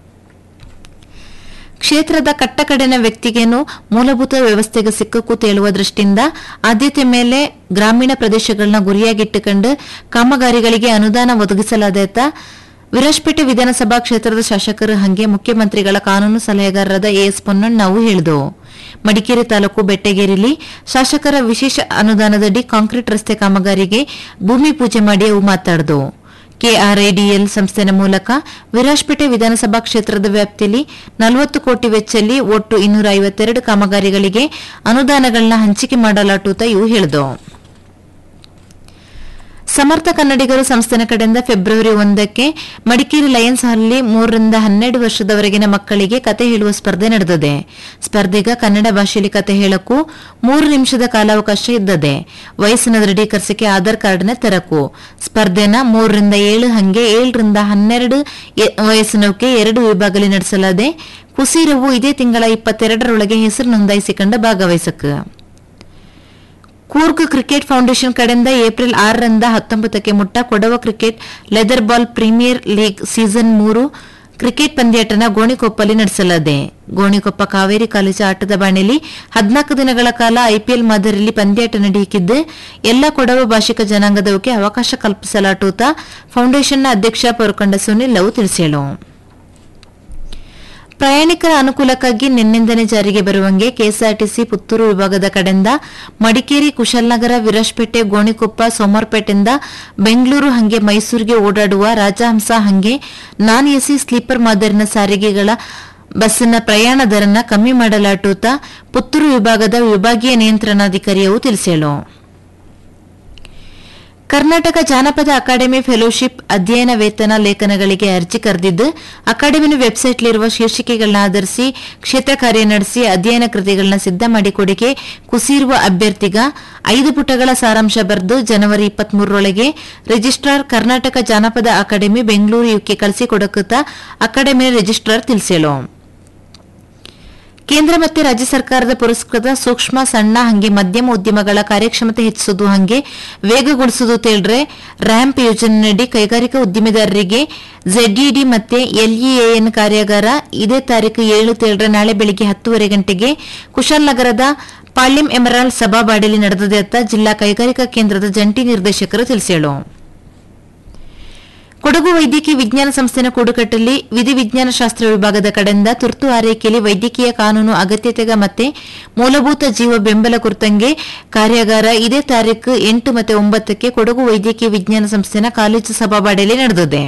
ಕ್ಷೇತ್ರದ ಕಟ್ಟಕಡೆನ ವ್ಯಕ್ತಿಗೇನು ಮೂಲಭೂತ ವ್ಯವಸ್ಥೆಗೆ ಸಿಕ್ಕಕ್ಕೂ ತೇಳುವ ದೃಷ್ಟಿಯಿಂದ ಆದ್ಯತೆ ಮೇಲೆ ಗ್ರಾಮೀಣ ಪ್ರದೇಶಗಳನ್ನ ಗುರಿಯಾಗಿಟ್ಟುಕೊಂಡು ಕಾಮಗಾರಿಗಳಿಗೆ ಅನುದಾನ ಒದಗಿಸಲಾದೇತ ವಿರಾಜ್ಪೇಟೆ ವಿಧಾನಸಭಾ ಕ್ಷೇತ್ರದ ಶಾಸಕರು ಹಂಗೆ ಮುಖ್ಯಮಂತ್ರಿಗಳ ಕಾನೂನು ಸಲಹೆಗಾರರಾದ ಎಎಸ್ ಪೊನ್ನಣ್ಣ ನಾವು ಹೇಳಿದವು ಮಡಿಕೇರಿ ತಾಲೂಕು ಬೆಟ್ಟಗೇರಿಲಿ ಶಾಸಕರ ವಿಶೇಷ ಅನುದಾನದಡಿ ಕಾಂಕ್ರೀಟ್ ರಸ್ತೆ ಕಾಮಗಾರಿಗೆ ಭೂಮಿ ಪೂಜೆ ಮಾಡಿ ಅವು ಮಾತಾಡಿದವು ಕೆಆರ್ಐಡಿಎಲ್ ಸಂಸ್ಥೆನ ಮೂಲಕ ವಿರಾಜ್ಪೇಟೆ ವಿಧಾನಸಭಾ ಕ್ಷೇತ್ರದ ವ್ಯಾಪ್ತಿಯಲ್ಲಿ ನಲವತ್ತು ಕೋಟಿ ವೆಚ್ಚದಲ್ಲಿ ಒಟ್ಟು ಇನ್ನೂರ ಐವತ್ತೆರಡು ಕಾಮಗಾರಿಗಳಿಗೆ ಅನುದಾನಗಳನ್ನ ಹಂಚಿಕೆ ಮಾಡಲಾಟೂತ ಇವು ಹೇಳಿದವು ಸಮರ್ಥ ಕನ್ನಡಿಗರು ಸಂಸ್ಥೆನ ಕಡೆಯಿಂದ ಫೆಬ್ರವರಿ ಒಂದಕ್ಕೆ ಮಡಿಕೇರಿ ಲಯನ್ಸ್ ಹಾಲ್ನಲ್ಲಿ ಮೂರರಿಂದ ಹನ್ನೆರಡು ವರ್ಷದವರೆಗಿನ ಮಕ್ಕಳಿಗೆ ಕತೆ ಹೇಳುವ ಸ್ಪರ್ಧೆ ನಡೆದಿದೆ ಸ್ಪರ್ಧೆಗ ಕನ್ನಡ ಭಾಷೆಯಲ್ಲಿ ಕತೆ ಹೇಳಕ್ಕೂ ಮೂರು ನಿಮಿಷದ ಕಾಲಾವಕಾಶ ಇದ್ದದೆ ವಯಸ್ಸಿನ ದೃಢೀಕರಿಸಿಕೆ ಆಧಾರ್ ಕಾರ್ಡ್ನ ತೆರಕು ಸ್ಪರ್ಧೆನ ಮೂರರಿಂದ ಏಳು ಹಂಗೆ ಏಳರಿಂದ ಹನ್ನೆರಡು ಎ- ವಯಸ್ಸಿನವಕ್ಕೆ ಎರಡು ವಿಭಾಗದಲ್ಲಿ ನಡೆಸಲಾದೆ ಕುಸೀರವು ಇದೇ ತಿಂಗಳ ಇಪ್ಪತ್ತೆರಡರೊಳಗೆ ಹೆಸರು ನೋಂದಾಯಿಸಿಕೊಂಡ ಭಾಗವಹಿಸಕ್ಕೆ ಕೂರ್ಗ್ ಕ್ರಿಕೆಟ್ ಫೌಂಡೇಶನ್ ಕಡೆಯಿಂದ ಏಪ್ರಿಲ್ ಆರರಿಂದ ಹತ್ತೊಂಬತ್ತಕ್ಕೆ ಮುಟ್ಟ Kodava cricket leather ball premier league season ಮೂರು ಕ್ರಿಕೆಟ್ ಪಂದ್ಯಾಟನ ಗೋಣಿಕೊಪ್ಪಲ್ಲಿ ನಡೆಸಲಾಗಿದೆ ಗೋಣಿಕೊಪ್ಪ ಕಾವೇರಿ ಕಾಲೇಜು ಆಟದ ಬಾಣೆಯಲ್ಲಿ ಹದಿನಾಲ್ಕು ದಿನಗಳ ಕಾಲ ಐಪಿಎಲ್ ಮಾದರಿಯಲ್ಲಿ ಪಂದ್ಯಾಟ ನಡೆಯುತ್ತಿದ್ದು ಎಲ್ಲ ಕೊಡವ ಭಾಷಿಕ ಜನಾಂಗದವಕ್ಕೆ ಅವಕಾಶ ಕಲ್ಪಿಸಲಾಟೂತ ಫೌಂಡೇಶನ್ನ ಅಧ್ಯಕ್ಷ ಪೊರಕೊಂಡ ಸುನಿಲ್ ಲವ್ ತಿಳಿಸಿದರು ಪ್ರಯಾಣಿಕರ ಅನುಕೂಲಕ್ಕಾಗಿ ನಿನ್ನಿಂದನೇ ಜಾರಿಗೆ ಬರುವಂಗೆ ಕೆಎಸ್ಆರ್ಟಿಸಿ ಪುತ್ತೂರು ವಿಭಾಗದ ಕಡೆಯಿಂದ ಮಡಿಕೇರಿ ಕುಶಾಲನಗರ ವಿರಾಜ್ಪೇಟೆ ಗೋಣಿಕೊಪ್ಪ ಸೋಮವಾರಪೇಟೆಯಿಂದ ಬೆಂಗಳೂರು ಹಂಗೆ ಮೈಸೂರಿಗೆ ಓಡಾಡುವ ರಾಜಹಂಸ ಹಂಗೆ ನಾನ್ ಎಸಿ ಸ್ಲೀಪರ್ ಮಾದರಿನ ಸಾರಿಗೆಗಳ ಬಸ್ಸಿನ ಪ್ರಯಾಣ ದರನ ಕಮ್ಮಿ ಮಾಡಲಾಟೂತ ಪುತ್ತೂರು ವಿಭಾಗದ ವಿಭಾಗೀಯ ನಿಯಂತ್ರಣಾಧಿಕಾರಿಯವು ತಿಳಿಸಿದರು ಕರ್ನಾಟಕ ಜಾನಪದ ಅಕಾಡೆಮಿ ಫೆಲೋಶಿಪ್ ಅಧ್ಯಯನ ವೇತನ ಲೇಖನಗಳಿಗೆ ಅರ್ಜಿ ಕರೆದಿದ್ದು ಅಕಾಡೆಮಿನ ವೆಬ್ಸೈಟ್ಲಿರುವ ಶೀರ್ಷಿಕೆಗಳನ್ನ ಆಧರಿಸಿ ಕ್ಷೇತ್ರ ಕಾರ್ಯ ನಡೆಸಿ ಅಧ್ಯಯನ ಕೃತಿಗಳನ್ನ ಸಿದ್ಧ ಮಾಡಿಕೊಡಿಕೆ ಕುಸಿರುವ ಅಭ್ಯರ್ಥಿಗ ಐದು ಪುಟಗಳ ಸಾರಾಂಶ ಬರೆದು ಜನವರಿ ಇಪ್ಪತ್ಮೂರರೊಳಗೆ ರಿಜಿಸ್ಟ್ರಾರ್ ಕರ್ನಾಟಕ ಜಾನಪದ ಅಕಾಡೆಮಿ ಬೆಂಗಳೂರು ಯುಕೆ ಕಳಿಸಿಕೊಡಕುತ್ತ ಅಕಾಡೆಮಿಯ ರಿಜಿಸ್ಟ್ರಾರ್ ತಿಳಿಸಿಳು ಕೇಂದ್ರ ಮತ್ತು ರಾಜ್ಯ ಸರ್ಕಾರದ ಪುರಸ್ಕೃತ ಸೂಕ್ಷ್ಮ ಸಣ್ಣ ಹಂಗೆ ಮಧ್ಯಮ ಉದ್ಯಮಗಳ ಕಾರ್ಯಕ್ಷಮತೆ ಹೆಚ್ಚಿಸುವುದು ಹಂಗೆ ವೇಗಗೊಳಿಸುವುದು ತೇಳ್ರೆ ರ್ಯಾಂಪ್ ಯೋಜನೆಯಡಿ ಕೈಗಾರಿಕಾ ಉದ್ದಿಮೆದಾರರಿಗೆ ಝೆಡ್ಇಡಿ ಮತ್ತೆ ಎಲ್ಇಎಎನ್ ಕಾರ್ಯಾಗಾರ ಇದೇ ತಾರೀಕು ಏಳು ತೇಳ್ರೆ ನಾಳೆ ಬೆಳಿಗ್ಗೆ ಹತ್ತುವರೆ ಗಂಟೆಗೆ ಕುಶಾಲನಗರದ ಪಾಳ್ಯಂ ಎಮರಾಲ್ಡ್ ಸಭಾಬಾಡಿಯಲ್ಲಿ ನಡೆದಿದೆ ಅಂತ ಜಿಲ್ಲಾ ಕೈಗಾರಿಕಾ ಕೇಂದ್ರದ ಜಂಟಿ ನಿರ್ದೇಶಕರು ತಿಳಿಸಿದರು ಕೊಡಗು ವೈದ್ಯಕೀಯ ವಿಜ್ಞಾನ ಸಂಸ್ಥೆನ ಕೂಡುಕಟ್ಟಲ್ಲಿ ವಿಧಿ ವಿಜ್ಞಾನ ಶಾಸ್ತ್ರ ವಿಭಾಗದ ಕಡೆಯಿಂದ ತುರ್ತು ಆರೈಕೆಯಲ್ಲಿ ವೈದ್ಯಕೀಯ ಕಾನೂನು ಅಗತ್ಯತೆಗ ಮತ್ತೆ ಮೂಲಭೂತ ಜೀವ ಬೆಂಬಲ ಕುರಿತಂಗೆ ಕಾರ್ಯಾಗಾರ ಇದೇ ತಾರೀಕು ಎಂಟು ಮತ್ತು ಒಂಬತ್ತಕ್ಕೆ ಕೊಡಗು ವೈದ್ಯಕೀಯ ವಿಜ್ಞಾನ ಸಂಸ್ಥೆನ ಕಾಲೇಜು ಸಭಾಬಾಡಿಯಲ್ಲಿ ನಡೆದಿದೆ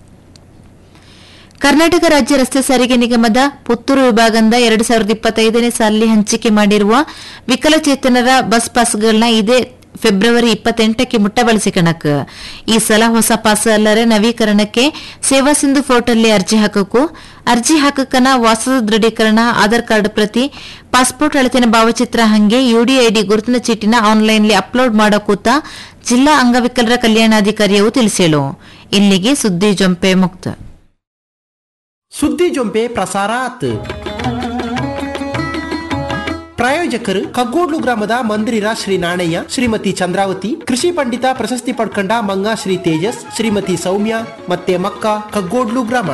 ಕರ್ನಾಟಕ ರಾಜ್ಯ ರಸ್ತೆ ಸಾರಿಗೆ ನಿಗಮದ ಪುತ್ತೂರು ವಿಭಾಗದಿಂದ ಎರಡು ಸಾವಿರದ ಇಪ್ಪತ್ತೈದನೇ ಸಾಲಿನಲ್ಲಿ ಹಂಚಿಕೆ ಮಾಡಿರುವ ವಿಕಲಚೇತನರ ಬಸ್ ಪಾಸ್ಗಳನ್ನ ಇದೇ ಫೆಬ್ರವರಿ ಇಪ್ಪತ್ತೆಂಟಕ್ಕೆ ಮುಟ್ಟಬಳಿಸಿಕಣಕ್ ಈ ಸಲ ಹೊಸ ಪಾಸ್ ಅಲ್ಲರೆ ನವೀಕರಣಕ್ಕೆ ಸೇವಾ ಸಿಂಧು ಪೋರ್ಟಲ್ಲಿ ಅರ್ಜಿ ಹಾಕಕ್ಕೂ ಅರ್ಜಿ ಹಾಕಕ್ಕನ ವಾಸದ ದೃಢೀಕರಣ ಆಧಾರ್ ಕಾರ್ಡ್ ಪ್ರತಿ ಪಾಸ್ಪೋರ್ಟ್ ಅಳತಿನ ಭಾವಚಿತ್ರ ಹಂಗೆ ಯುಡಿಐಡಿ ಗುರುತಿನ ಚೀಟಿನ ಆನ್ಲೈನ್ಲಿ ಅಪ್ಲೋಡ್ ಮಾಡಕೂತ ಜಿಲ್ಲಾ ಅಂಗವಿಕಲರ ಕಲ್ಯಾಣಾಧಿಕಾರಿಯು ತಿಳಿಸೇಳು ಇಲ್ಲಿಗೆ ಸುದ್ದಿ ಜೊಂಪೆ ಮುಕ್ತ ಸುದ್ದಿ ಜೊಂಪೆ ಪ್ರಸಾರಾತ್ ಪ್ರಾಯೋಜಕರು ಕಗ್ಗೋಡ್ಲು ಗ್ರಾಮದ ಮಂದಿರ ಶ್ರೀ ನಾಣಯ್ಯ ಶ್ರೀಮತಿ ಚಂದ್ರಾವತಿ ಕೃಷಿ ಪಂಡಿತ ಪ್ರಶಸ್ತಿ ಪಡ್ಕೊಂಡ ಮಂಗ ಶ್ರೀ ತೇಜಸ್ ಶ್ರೀಮತಿ ಸೌಮ್ಯ ಮತ್ತೆ ಮಕ್ಕ ಕಗ್ಗೋಡ್ಲು ಗ್ರಾಮ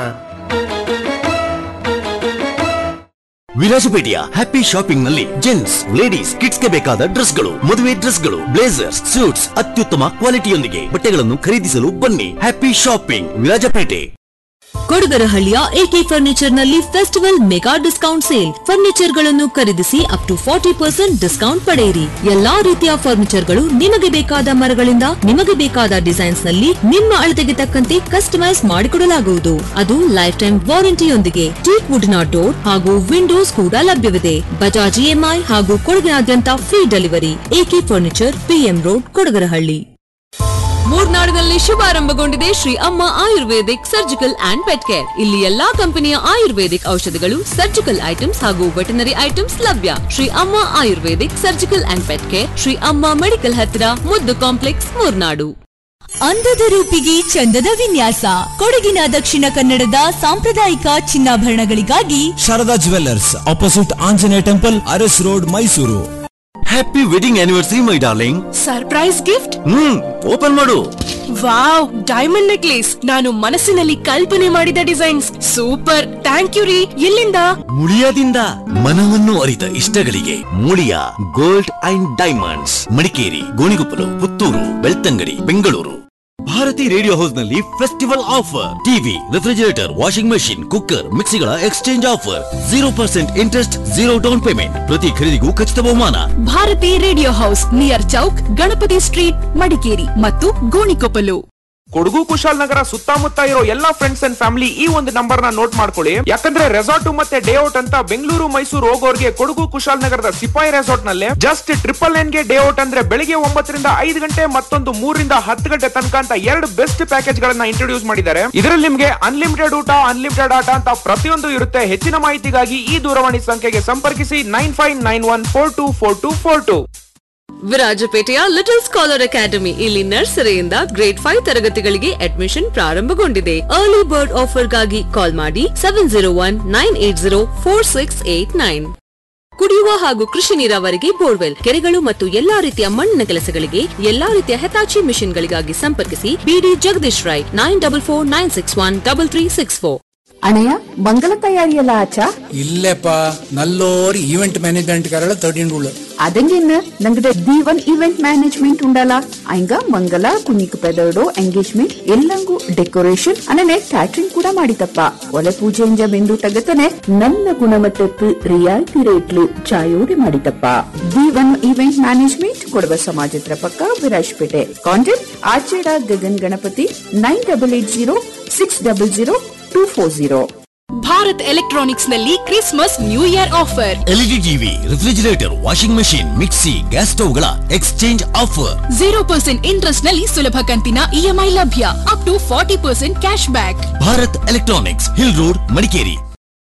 ವಿರಾಜಪೇಟೆಯ ಹ್ಯಾಪಿ ಶಾಪಿಂಗ್ ನಲ್ಲಿ ಜೆಂಟ್ಸ್ ಲೇಡೀಸ್ ಕಿಡ್ಸ್ ಗೆ ಬೇಕಾದ ಡ್ರೆಸ್ಗಳು ಮದುವೆ ಡ್ರೆಸ್ಗಳು ಬ್ಲೇಸರ್ಸ್ ಸೂಟ್ಸ್ ಅತ್ಯುತ್ತಮ ಕ್ವಾಲಿಟಿಯೊಂದಿಗೆ ಬಟ್ಟೆಗಳನ್ನು ಖರೀದಿಸಲು ಬನ್ನಿ ಹ್ಯಾಪಿ ಶಾಪಿಂಗ್ ವಿರಾಜಪೇಟೆ ಕೊಡಗರಹಳ್ಳಿಯ ಎಕೆ ಫರ್ನಿಚರ್ ನಲ್ಲಿ festival mega discount sale furniture ಗಳನ್ನು ಖರೀದಿಸಿ up to forty percent discount ಪಡೆಯಿರಿ ಎಲ್ಲಾ ರೀತಿಯ ಫರ್ನಿಚರ್ ಗಳು ನಿಮಗೆ ಬೇಕಾದ ಮರಗಳಿಂದ ನಿಮಗೆ ಬೇಕಾದ ಡಿಸೈನ್ಸ್ ನಲ್ಲಿ ನಿಮ್ಮ ಅಳತೆಗೆ ತಕ್ಕಂತೆ ಕಸ್ಟಮೈಸ್ ಮಾಡಿಕೊಡಲಾಗುವುದು ಅದು ಲೈಫ್ ಟೈಮ್ ವಾರಂಟಿಯೊಂದಿಗೆ ಟೀಕ್ ವುಡ್ನ ಡೋರ್ ಹಾಗೂ ವಿಂಡೋಸ್ ಕೂಡ ಲಭ್ಯವಿದೆ ಬಜಾಜ್ ಇಎಂಐ ಹಾಗೂ ಕೊಡಗಿನಾದ್ಯಂತ free delivery AK furniture PM road Kodagarahalli ಮೂರ್ನಾಡಿನಲ್ಲಿ ಶುಭಾರಂಭಗೊಂಡಿದೆ Shri Amma ayurvedic surgical and pet care ಇಲ್ಲಿ ಎಲ್ಲಾ ಕಂಪನಿಯ ಆಯುರ್ವೇದಿಕ್ ಔಷಧಿಗಳು ಸರ್ಜಿಕಲ್ ಐಟಮ್ಸ್ ಹಾಗೂ ವೆಟನರಿ ಐಟಮ್ಸ್ ಲಭ್ಯ Shri Amma ayurvedic surgical and pet care Shri Amma medical ಹತ್ತಿರ ಮುದ್ದು ಕಾಂಪ್ಲೆಕ್ಸ್ ಮೂರ್ನಾಡು ಅಂದದ ರೂಪಿಗೆ ಚಂದದ ವಿನ್ಯಾಸ ಕೊಡಗಿನ ದಕ್ಷಿಣ ಕನ್ನಡದ ಸಾಂಪ್ರದಾಯಿಕ ಚಿನ್ನಾಭರಣಗಳಿಗಾಗಿ Sharada jewellers opposite Anjaneya temple Aras road Mysuru happy wedding anniversary my darling surprise gift hmm open ಮಾಡು ವಾವ್ ಡೈಮಂಡ್ ನೆಕ್ಲೇಸ್ ನಾನು ಮನಸ್ಸಿನಲ್ಲಿ ಕಲ್ಪನೆ ಮಾಡಿದ ಡಿಸೈನ್ಸ್ ಸೂಪರ್ ಥ್ಯಾಂಕ್ ಯು ರೀ ಎಲ್ಲಿಂದ ಮುಳಿಯಾದಿಂದ ಮನವನ್ನು ಅರಿತ ಇಷ್ಟಗಳಿಗೆ Muliya gold and diamonds Madikeri Gonikoppalu Puttur Belthangady Bengaluru Bharati radio house ನಲ್ಲಿ festival offer TV refrigerator washing machine cooker ಮಿಕ್ಸಿಗಳ exchange offer zero percent interest zero down payment ಪ್ರತಿ ಖರೀದಿಗೂ ಖಚಿತ ಬಹುಮಾನ Bharati radio house near Chowk Ganapati street Madikeri ಮತ್ತು ಗೋಣಿಕೊಪ್ಪಲು ಕೊಡಗು ಕುಶಾಲನಗರ ಸುತ್ತಮುತ್ತ ಇರೋ ಎಲ್ಲಾ ಫ್ರೆಂಡ್ಸ್ ಅಂಡ್ ಫ್ಯಾಮಿಲಿ ಈ ಒಂದು ನಂಬರ್ ನ ನೋಟ್ ಮಾಡ್ಕೊಳ್ಳಿ ಯಾಕಂದ್ರೆ ರೆಸಾರ್ಟ್ ಮತ್ತೆ ಡೇ ಔಟ್ ಅಂತ ಬೆಂಗಳೂರು ಮೈಸೂರು ಹೋಗೋರ್ಗೆ ಕೊಡಗು ಕುಶಾಲನಗರದ ಸಿಪಾಯಿ ರೆಸಾರ್ಟ್ ನಲ್ಲಿ ಜಸ್ಟ್ ಟ್ರಿಪಲ್ ಎನ್ ಗೆ ಡೇ ಔಟ್ ಅಂದ್ರೆ ಬೆಳಿಗ್ಗೆ ಒಂಬತ್ತರಿಂದ ಐದು ಗಂಟೆ ಮತ್ತೊಂದು ಮೂರರಿಂದ ಹತ್ತು ಗಂಟೆ ತನಕ ಅಂತ ಎರಡು ಬೆಸ್ಟ್ ಪ್ಯಾಕೇಜ್ ಗಳನ್ನ ಇಂಟ್ರೊಡ್ಯೂಸ್ ಮಾಡಿದ್ದಾರೆ ಇದರಲ್ಲಿ ನಿಮ್ಗೆ ಅನ್ಲಿಮಿಟೆಡ್ ಊಟ ಅನ್ಲಿಮಿಟೆಡ್ ಆಟ ಅಂತ ಪ್ರತಿಯೊಂದು ಇರುತ್ತೆ ಹೆಚ್ಚಿನ ಮಾಹಿತಿಗಾಗಿ ಈ ದೂರವಾಣಿ ಸಂಖ್ಯೆಗೆ ಸಂಪರ್ಕಿಸಿ nine five nine one four two four two four two ವಿರಾಜಪೇಟೆಯ ಲಿಟಲ್ ಸ್ಕಾಲರ್ ಅಕಾಡೆಮಿ ಇಲ್ಲಿ ನರ್ಸರಿಯಿಂದ ಗ್ರೇಡ್ ಫೈವ್ ತರಗತಿಗಳಿಗೆ ಅಡ್ಮಿಷನ್ ಪ್ರಾರಂಭಗೊಂಡಿದೆ ಅರ್ಲಿ ಬರ್ಡ್ ಆಫರ್ಗಾಗಿ ಕಾಲ್ ಮಾಡಿ seven zero one nine eight zero four six eight nine ಕುಡಿಯುವ ಹಾಗೂ ಕೃಷಿ ನೀರಾವರಿಗೆ ಬೋರ್ವೆಲ್ ಕೆರೆಗಳು ಮತ್ತು ಎಲ್ಲಾ ರೀತಿಯ ಮಣ್ಣಿನ ಕೆಲಸಗಳಿಗೆ ಎಲ್ಲಾ ರೀತಿಯ ಹೆತಾಚಿ ಮಿಷನ್ಗಳಿಗಾಗಿ ಸಂಪರ್ಕಿಸಿ BD Jagadish Rai nine double four nine six one double three six four അണയ മംഗള തയ്യാറിയല്ല ആച്ചാ ഇല്ലപ്പാ നല്ലൊരു ഈവന്റ് മാനേജ്മെന്റ് തേടിണ്ടുള്ളു അതെങ്കിന്ന് ഞങ്ങളുടെ ദീവൻ ഇവന്റ് മാനേജ്മെന്റ് ഉണ്ടല്ല അയങ്ക ಮಂಗಲ ಕುಣಿಕು ಪೆದರ್ಡು ಎಂಗೇಜ್ಮೆಂಟ್ ಎಲ್ಲಂಗೂ ಡೆಕೋರೇಷನ್ ಅನನೆ ಕ್ಯಾಟ್ರಿಂಗ್ ಕೂಡ ಮಾಡಿತಪ್ಪ ಒಲೆ ಪೂಜೆಯಿಂದ ಬೆಂದು ತಗತನೆ ನನ್ನ ಗುಣಮಟ್ಟಕ್ಕೆ ರಿಯಾಯಿತಿ ರೇಟ್ಲು ಚಾಯೋಡಿ ಮಾಡಿತಪ್ಪ ದೀವನ್ ಇವೆಂಟ್ ಮ್ಯಾನೇಜ್ಮೆಂಟ್ ಕೊಡವ ಸಮಾಜತ್ರ ಪಕ್ಕ ವಿರಾಜ್ಪೇಟೆ ಕಾಂಟ್ಯಾಕ್ಟ್ ಆಚೆಡ Gagan Ganapati nine double eight zero six double zero two four zero Bharat electronics ನಲ್ಲಿ Christmas new year offer LED TV refrigerator washing machine mixie gas ಸ್ಟವ್ಗಳ exchange offer zero percent interest ನಲ್ಲಿ ಸುಲಭ ಕಂತಿನ ಇಎಂಐ ಲಭ್ಯ up to forty percent cash back Bharat electronics hill road Madikeri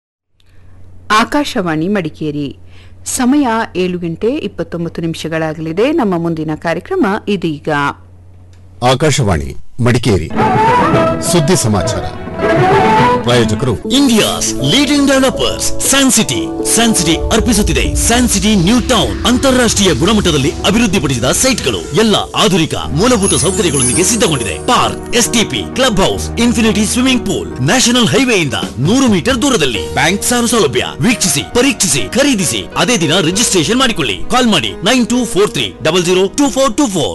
Akashvani Madikeri ಸಮಯ ಏಳು ಗಂಟೆ ಇಪ್ಪತ್ತೊಂಬತ್ತು ನಿಮಿಷಗಳಾಗಲಿದೆ ನಮ್ಮ ಮುಂದಿನ ಕಾರ್ಯಕ್ರಮ ಇದೀಗ ಆಕಾಶವಾಣಿ ಮಡಿಕೇರಿ ಸುದ್ದಿ ಸಮಾಚಾರ ಪ್ರಾಯೋಜಕರು India's leading developers San City San City ಅರ್ಪಿಸುತ್ತಿದೆ ಸ್ಯಾನ್ ಸಿಟಿ ನ್ಯೂ ಟೌನ್ ಅಂತಾರಾಷ್ಟ್ರೀಯ ಗುಣಮಟ್ಟದಲ್ಲಿ ಅಭಿವೃದ್ಧಿಪಡಿಸಿದ ಸೈಟ್ಗಳು ಎಲ್ಲ ಆಧುನಿಕ ಮೂಲಭೂತ ಸೌಕರ್ಯಗಳೊಂದಿಗೆ ಸಿದ್ಧಗೊಂಡಿದೆ park STP club house infinity swimming pool national ಹೈವೇಯಿಂದ ನೂರು ಮೀಟರ್ ದೂರದಲ್ಲಿ ಬ್ಯಾಂಕ್ ಸಾಲ ಸೌಲಭ್ಯ ವೀಕ್ಷಿಸಿ ಪರೀಕ್ಷಿಸಿ ಖರೀದಿಸಿ ಅದೇ ದಿನ ರಿಜಿಸ್ಟ್ರೇಷನ್ ಮಾಡಿಕೊಳ್ಳಿ ಕಾಲ್ ಮಾಡಿ nine two four three double zero two four two four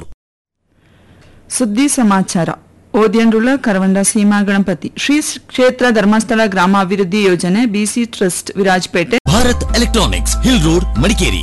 ಸುದ್ದಿ ಸಮಾಚಾರ ಓದ್ಯಂಡುಳ ಕರವಂಡ ಸೀಮಾ ಗಣಪತಿ ಶ್ರೀ ಕ್ಷೇತ್ರ ಧರ್ಮಸ್ಥಳ ಗ್ರಾಮಾಭಿವೃದ್ಧಿ ಯೋಜನೆ BC trust Virajpet Bharat electronics hill road Madikeri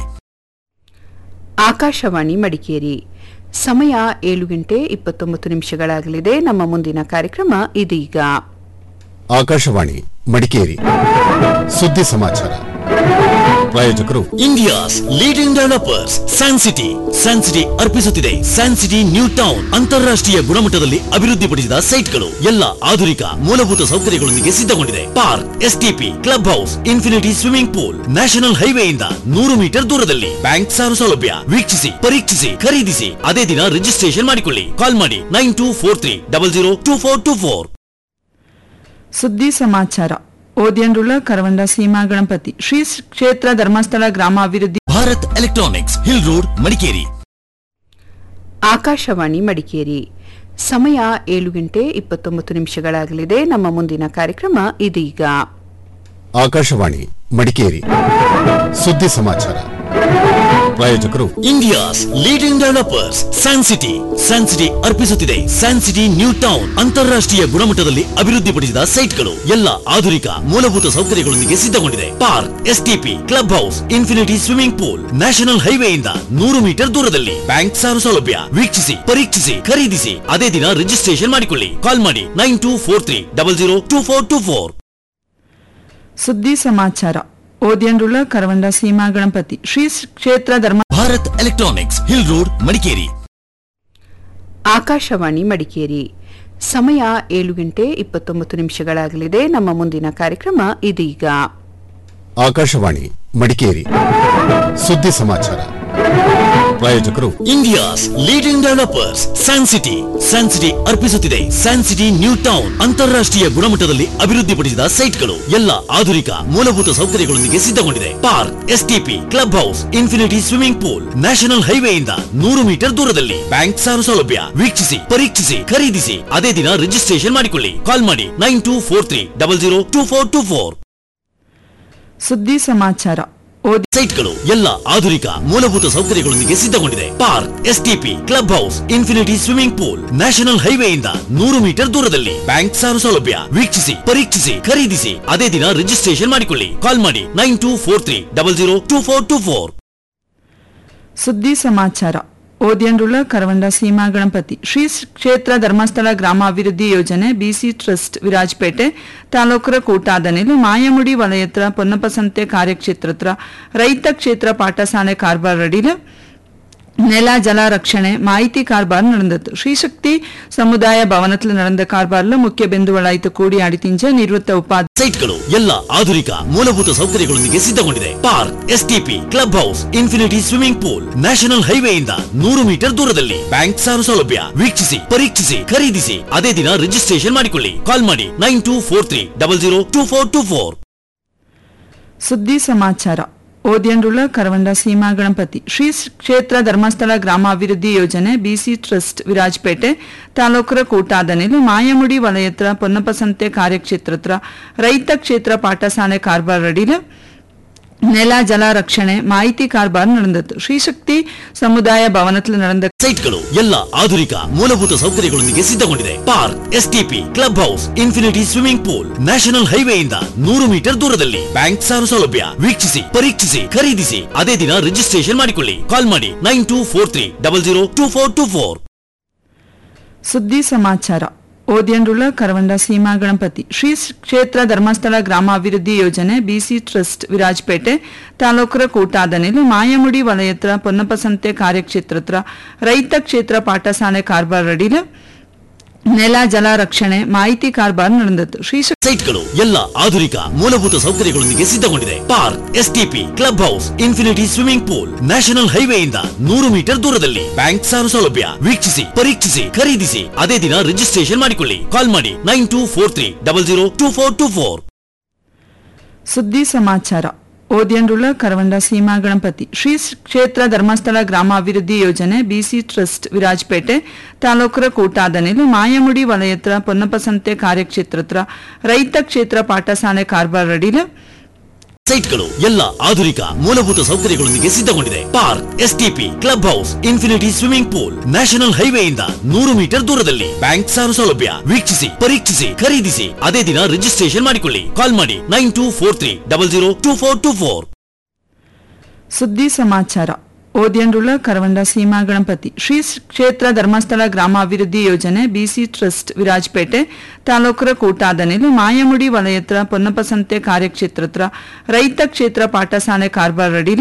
Akashvani Madikeri ಸಮಯ ಏಳು ಗಂಟೆ ಇಪ್ಪತ್ತೊಂಬತ್ತು ನಿಮಿಷಗಳಾಗಲಿದೆ ನಮ್ಮ ಮುಂದಿನ ಕಾರ್ಯಕ್ರಮ ಇದೀಗ ಆಕಾಶವಾಣಿ ಮಡಿಕೇರಿ ಸುದ್ದಿ ಸಮಾಚಾರ ಪ್ರಾಯೋಜಕರು India's leading developers San City San City ಅರ್ಪಿಸುತ್ತಿದೆ ಸ್ಯಾನ್ ಸಿಟಿ ನ್ಯೂ ಟೌನ್ ಅಂತಾರಾಷ್ಟ್ರೀಯ ಗುಣಮಟ್ಟದಲ್ಲಿ ಅಭಿವೃದ್ಧಿಪಡಿಸಿದ ಸೈಟ್ಗಳು ಎಲ್ಲ ಆಧುನಿಕ ಮೂಲಭೂತ ಸೌಕರ್ಯಗಳೊಂದಿಗೆ ಸಿದ್ಧಗೊಂಡಿದೆ park STP club house infinity swimming pool national ಹೈವೇಯಿಂದ ನೂರು ಮೀಟರ್ ದೂರದಲ್ಲಿ ಬ್ಯಾಂಕ್ ಸಾಲ ಸೌಲಭ್ಯ ವೀಕ್ಷಿಸಿ ಪರೀಕ್ಷಿಸಿ ಖರೀದಿಸಿ ಅದೇ ದಿನ ರಿಜಿಸ್ಟ್ರೇಷನ್ ಮಾಡಿಕೊಳ್ಳಿ ಕಾಲ್ ಮಾಡಿ nine two four three double zero two four two four ಸುದ್ದಿ ಸಮಾಚಾರ ಓದ್ಯಂಡುಳ ಕರವಂಡ ಸೀಮಾ ಗಣಪತಿ ಶ್ರೀ ಕ್ಷೇತ್ರ ಧರ್ಮಸ್ಥಳ ಗ್ರಾಮಾಭಿವೃದ್ಧಿ Bharat electronics hill road Madikeri Akashvani Madikeri ಸಮಯ ಏಳು ಗಂಟೆ ಇಪ್ಪತ್ತೊಂಬತ್ತು ನಿಮಿಷಗಳಾಗಲಿದೆ ನಮ್ಮ ಮುಂದಿನ ಕಾರ್ಯಕ್ರಮ ಇದೀಗ ಆಕಾಶವಾಣಿ ಮಡಿಕೇರಿ ಸುದ್ದಿ ಸಮಾಚಾರ ಪ್ರಾಯೋಜಕರು India's leading developers San City San City ಅರ್ಪಿಸುತ್ತಿದೆ ಸ್ಯಾನ್ ಸಿಟಿ ನ್ಯೂ ಟೌನ್ ಅಂತಾರಾಷ್ಟ್ರೀಯ ಗುಣಮಟ್ಟದಲ್ಲಿ ಅಭಿವೃದ್ಧಿಪಡಿಸಿದ ಸೈಟ್ಗಳು ಎಲ್ಲ ಆಧುನಿಕ ಮೂಲಭೂತ ಸೌಕರ್ಯಗಳೊಂದಿಗೆ ಸಿದ್ಧಗೊಂಡಿದೆ park STP club house infinity swimming pool national ಹೈವೇಯಿಂದ ನೂರು ಮೀಟರ್ ದೂರದಲ್ಲಿ ಬ್ಯಾಂಕ್ ಸಾಲ ಸೌಲಭ್ಯ ವೀಕ್ಷಿಸಿ ಪರೀಕ್ಷಿಸಿ ಖರೀದಿಸಿ ಅದೇ ದಿನ ರಿಜಿಸ್ಟ್ರೇಷನ್ ಮಾಡಿಕೊಳ್ಳಿ ಕಾಲ್ ಮಾಡಿ nine two four three double zero two four two four ಸುದ್ದಿ ಸಮಾಚಾರ ಓದ್ಯಂಡುಳ ಕರವಂಡ ಸೀಮಾ ಗಣಪತಿ ಶ್ರೀ ಕ್ಷೇತ್ರ ಧರ್ಮ Bharat electronics hill road Madikeri Akashvani Madikeri ಸಮಯ ಏಳು ಗಂಟೆ ಇಪ್ಪತ್ತೊಂಬತ್ತು ನಿಮಿಷಗಳಾಗಲಿದೆ ನಮ್ಮ ಮುಂದಿನ ಕಾರ್ಯಕ್ರಮ ಇದೀಗ ಆಕಾಶವಾಣಿ ಮಡಿಕೇರಿ ಸುದ್ದಿ ಸಮಾಚಾರ ಪ್ರಾಯೋಜಕರು India's leading developers San City San City ಅರ್ಪಿಸುತ್ತಿದೆ ಸ್ಯಾನ್ ಸಿಟಿ ನ್ಯೂ ಟೌನ್ ಅಂತಾರಾಷ್ಟ್ರೀಯ ಗುಣಮಟ್ಟದಲ್ಲಿ ಅಭಿವೃದ್ಧಿಪಡಿಸಿದ ಸೈಟ್ಗಳು ಎಲ್ಲ ಆಧುನಿಕ ಮೂಲಭೂತ ಸೌಕರ್ಯಗಳೊಂದಿಗೆ ಸಿದ್ಧಗೊಂಡಿದೆ park STP club house infinity swimming pool national ಹೈವೇಯಿಂದ ನೂರು ಮೀಟರ್ ದೂರದಲ್ಲಿ ಬ್ಯಾಂಕ್ ಸಾಲ ಸೌಲಭ್ಯ ವೀಕ್ಷಿಸಿ ಪರೀಕ್ಷಿಸಿ ಖರೀದಿಸಿ ಅದೇ ದಿನ ರಿಜಿಸ್ಟ್ರೇಷನ್ ಮಾಡಿಕೊಳ್ಳಿ ಕಾಲ್ ಮಾಡಿ nine two four three double zero two four two four ಸುದ್ದಿ ಸಮಾಚಾರ ಓದಿ ಸೈಟ್ಗಳು ಎಲ್ಲ ಆಧುನಿಕ ಮೂಲಭೂತ ಸೌಕರ್ಯಗಳೊಂದಿಗೆ ಸಿದ್ಧಗೊಂಡಿದೆ park STP club house infinity swimming pool national ಹೈವೇಯಿಂದ ನೂರು ಮೀಟರ್ ದೂರದಲ್ಲಿ ಬ್ಯಾಂಕ್ ಸಾಲ ಸೌಲಭ್ಯ ವೀಕ್ಷಿಸಿ ಪರೀಕ್ಷಿಸಿ ಖರೀದಿಸಿ ಅದೇ ದಿನ ರಿಜಿಸ್ಟ್ರೇಷನ್ ಮಾಡಿಕೊಳ್ಳಿ ಕಾಲ್ ಮಾಡಿ nine two four three double zero two four two four ಸುದ್ದಿ ಸಮಾಚಾರ ಓದ್ಯಂಡುಳ ಕರವಂಡ ಸೀಮಾ ಗಣಪತಿ ಶ್ರೀ ಕ್ಷೇತ್ರ ಧರ್ಮಸ್ಥಳ ಗ್ರಾಮಾಭಿವೃದ್ಧಿ ಯೋಜನೆ ಬಿಸಿ ಟ್ರಸ್ಟ್ ವಿರಾಜಪೇಟೆ ತಾಲೂಕರ ಕೂಟಾದನೆಲು ಮಾಯಮುಡಿ ವಲಯತ್ರ ಪೊನ್ನಪ ಸಂತೆ ಕಾರ್ಯಕ್ಷೇತ್ರತ್ರ ರೈತ ಕ್ಷೇತ್ರ ಪಾಠಶಾಲೆ ಕಾರ್ಬಾರ್ ಅಡಿಲು ನೆಲ ಜಲ ರಕ್ಷಣೆ ಮಾಹಿತಿ ಕಾರ್ಬಾರ್ நடந்தது ஸ்ரீசக்தி சமுதாய பவனத்தில் நடந்த ಕಾರ್ಬಾರ್ಲು ಮುಖ್ಯ ಬಿಂದುಗಳಾಯಿತು ಕೂಡಿ ಆಡಿತಿಂಜ ನಿವೃತ್ತ ಉಪಾಧ್ಯಾಯ ಸೈಟ್ಗಳು ಎಲ್ಲ ಆಧುನಿಕ ಮೂಲಭೂತ ಸೌಕರ್ಯಗಳೊಂದಿಗೆ ಸಿದ್ಧಗೊಂಡಿದೆ park STP club house infinity swimming pool national ಹೈವೇಯಿಂದ ನೂರು ಮೀಟರ್ ದೂರದಲ್ಲಿ ಬ್ಯಾಂಕ್ ಸಾಲ ಸೌಲಭ್ಯ ವೀಕ್ಷಿಸಿ ಪರೀಕ್ಷಿಸಿ ಖರೀದಿಸಿ ಅದೇ ದಿನ ರಿಜಿಸ್ಟ್ರೇಷನ್ ಮಾಡಿಕೊಳ್ಳಿ ಕಾಲ್ ಮಾಡಿ nine two four three double zero two four two four ಸುದ್ದಿ ಸಮಾಚಾರ ಓದ್ಯಂಡುಳ ಕರವಂಡ ಸೀಮಾ ಗಣಪತಿ ಶ್ರೀ ಕ್ಷೇತ್ರ ಧರ್ಮಸ್ಥಳ ಗ್ರಾಮಾಭಿವೃದ್ಧಿ ಯೋಜನೆ ಬಿಸಿ ಟ್ರಸ್ಟ್ ವಿರಾಜಪೇಟೆ ತಾಲೂಕರ ಕೂಟಾದನೆಲು ಮಾಯಮುಡಿ ವಲಯತ್ರ ಪೊನ್ನಪ ಸಂತೆ ಕಾರ್ಯಕ್ಷೇತ್ರತ್ರ ರೈತ ಕ್ಷೇತ್ರ ಪಾಠಶಾಲೆ ಕಾರ್ಬಾರ್ ಅಡಿಲು ನೆಲ ಜಲ ರಕ್ಷಣೆ ಮಾಹಿತಿ ಕಾರ್ಬಾರ್ நடந்தது ஸ்ரீசக்தி சமுதாய பவனத்தில் நடந்த ಸೈಟ್ಗಳು ಎಲ್ಲ ಆಧುನಿಕ ಮೂಲಭೂತ ಸೌಕರ್ಯಗಳೊಂದಿಗೆ ಸಿದ್ಧಗೊಂಡಿದೆ park STP club house infinity swimming pool national ಹೈವೇಯಿಂದ ನೂರು ಮೀಟರ್ ದೂರದಲ್ಲಿ ಬ್ಯಾಂಕ್ ಸಾಲ ಸೌಲಭ್ಯ ವೀಕ್ಷಿಸಿ ಪರೀಕ್ಷಿಸಿ ಖರೀದಿಸಿ ಅದೇ ದಿನ ರಿಜಿಸ್ಟ್ರೇಷನ್ ಮಾಡಿಕೊಳ್ಳಿ ಕಾಲ್ ಮಾಡಿ nine two four three double zero two four two four ಸುದ್ದಿ ಸಮಾಚಾರ ಓದ್ಯಂಡುಳ ಕರವಂಡ ಸೀಮಾ ಗಣಪತಿ ಶ್ರೀ ಕ್ಷೇತ್ರ ಧರ್ಮಸ್ಥಳ ಗ್ರಾಮಾಭಿವೃದ್ಧಿ ಯೋಜನೆ ಬಿಸಿ ಟ್ರಸ್ಟ್ ವಿರಾಜಪೇಟೆ ತಾಲೂಕರ ಕೂಟಾದನೆಲು ಮಾಯಮುಡಿ ವಲಯತ್ರ ಪೊನ್ನಪ ಸಂತೆ ಕಾರ್ಯಕ್ಷೇತ್ರತ್ರ ರೈತ ಕ್ಷೇತ್ರ ಪಾಠಶಾಲೆ ಕಾರ್ಬಾರ್ ಅಡಿಲು ನೆಲ ಜಲ ರಕ್ಷಣೆ ಮಾಹಿತಿ ಕಾರ್ಬಾರ್ ನಡೆದದ್ದು ಶ್ರೀ ಸೈಟ್ಗಳು ಎಲ್ಲ ಆಧುನಿಕ ಮೂಲಭೂತ ಸೌಕರ್ಯಗಳೊಂದಿಗೆ ಸಿದ್ಧಗೊಂಡಿದೆ park STP club house infinity swimming pool national ಹೈವೇಯಿಂದ ನೂರು ಮೀಟರ್ ದೂರದಲ್ಲಿ ಬ್ಯಾಂಕ್ ಸಾಲ ಸೌಲಭ್ಯ ವೀಕ್ಷಿಸಿ ಪರೀಕ್ಷಿಸಿ ಖರೀದಿಸಿ ಅದೇ ದಿನ ರಿಜಿಸ್ಟ್ರೇಷನ್ ಮಾಡಿಕೊಳ್ಳಿ ಕಾಲ್ ಮಾಡಿ nine two four three double zero two four two four ಸುದ್ದಿ ಸಮಾಚಾರ ಓದ್ಯಂಡುಳ್ಳ ಕರವಂಡ ಸೀಮಾ ಗಣಪತಿ ಶ್ರೀ ಕ್ಷೇತ್ರ ಧರ್ಮಸ್ಥಳ ಗ್ರಾಮಾಭಿವೃದ್ಧಿ ಯೋಜನೆ ಬಿಸಿ ಟ್ರಸ್ಟ್ ವಿರಾಜಪೇಟೆ ತಾಲೂಕರ ಕೂಟಾದನೆಲು ಮಾಯಮುಡಿ ವಲಯತ್ರ ಪೊನ್ನಪಸಂತೆ ಕಾರ್ಯಕ್ಷೇತ್ರತ್ರ ರೈತ ಕ್ಷೇತ್ರ ಪಾಠಶಾಲೆ ಕಾರ್ಬಾರ್ ಅಡಿಲು ಸೈಟ್ಗಳು ಎಲ್ಲ ಆಧುನಿಕ ಮೂಲಭೂತ ಸೌಕರ್ಯಗಳೊಂದಿಗೆ ಸಿದ್ಧಗೊಂಡಿದೆ park STP club house infinity swimming pool national ಹೈವೇಯಿಂದ ನೂರು ಮೀಟರ್ ದೂರದಲ್ಲಿ ಬ್ಯಾಂಕ್ ಸಾಲ ಸೌಲಭ್ಯ ವೀಕ್ಷಿಸಿ ಪರೀಕ್ಷಿಸಿ ಖರೀದಿಸಿ ಅದೇ ದಿನ ರಿಜಿಸ್ಟ್ರೇಷನ್ ಮಾಡಿಕೊಳ್ಳಿ ಕಾಲ್ ಮಾಡಿ nine two four three double zero two four two four ಸುದ್ದಿ ಸಮಾಚಾರ ಓದ್ಯಂಡುಳ್ಳ ಕರವಂಡ ಸೀಮಾ ಗಣಪತಿ ಶ್ರೀ ಕ್ಷೇತ್ರ ಧರ್ಮಸ್ಥಳ ಗ್ರಾಮಾಭಿವೃದ್ಧಿ ಯೋಜನೆ ಬಿಸಿ ಟ್ರಸ್ಟ್ ವಿರಾಜಪೇಟೆ ತಾಲೂಕರ ಕೂಟಾದನೆಲು ಮಾಯಮುಡಿ ವಲಯತ್ರ ಪೊನ್ನಪಸಂತೆ ಕಾರ್ಯಕ್ಷೇತ್ರತ್ರ ರೈತ ಕ್ಷೇತ್ರ ಪಾಠಶಾಲೆ ಕಾರ್ಬಾರ್ ಅಡಿಲು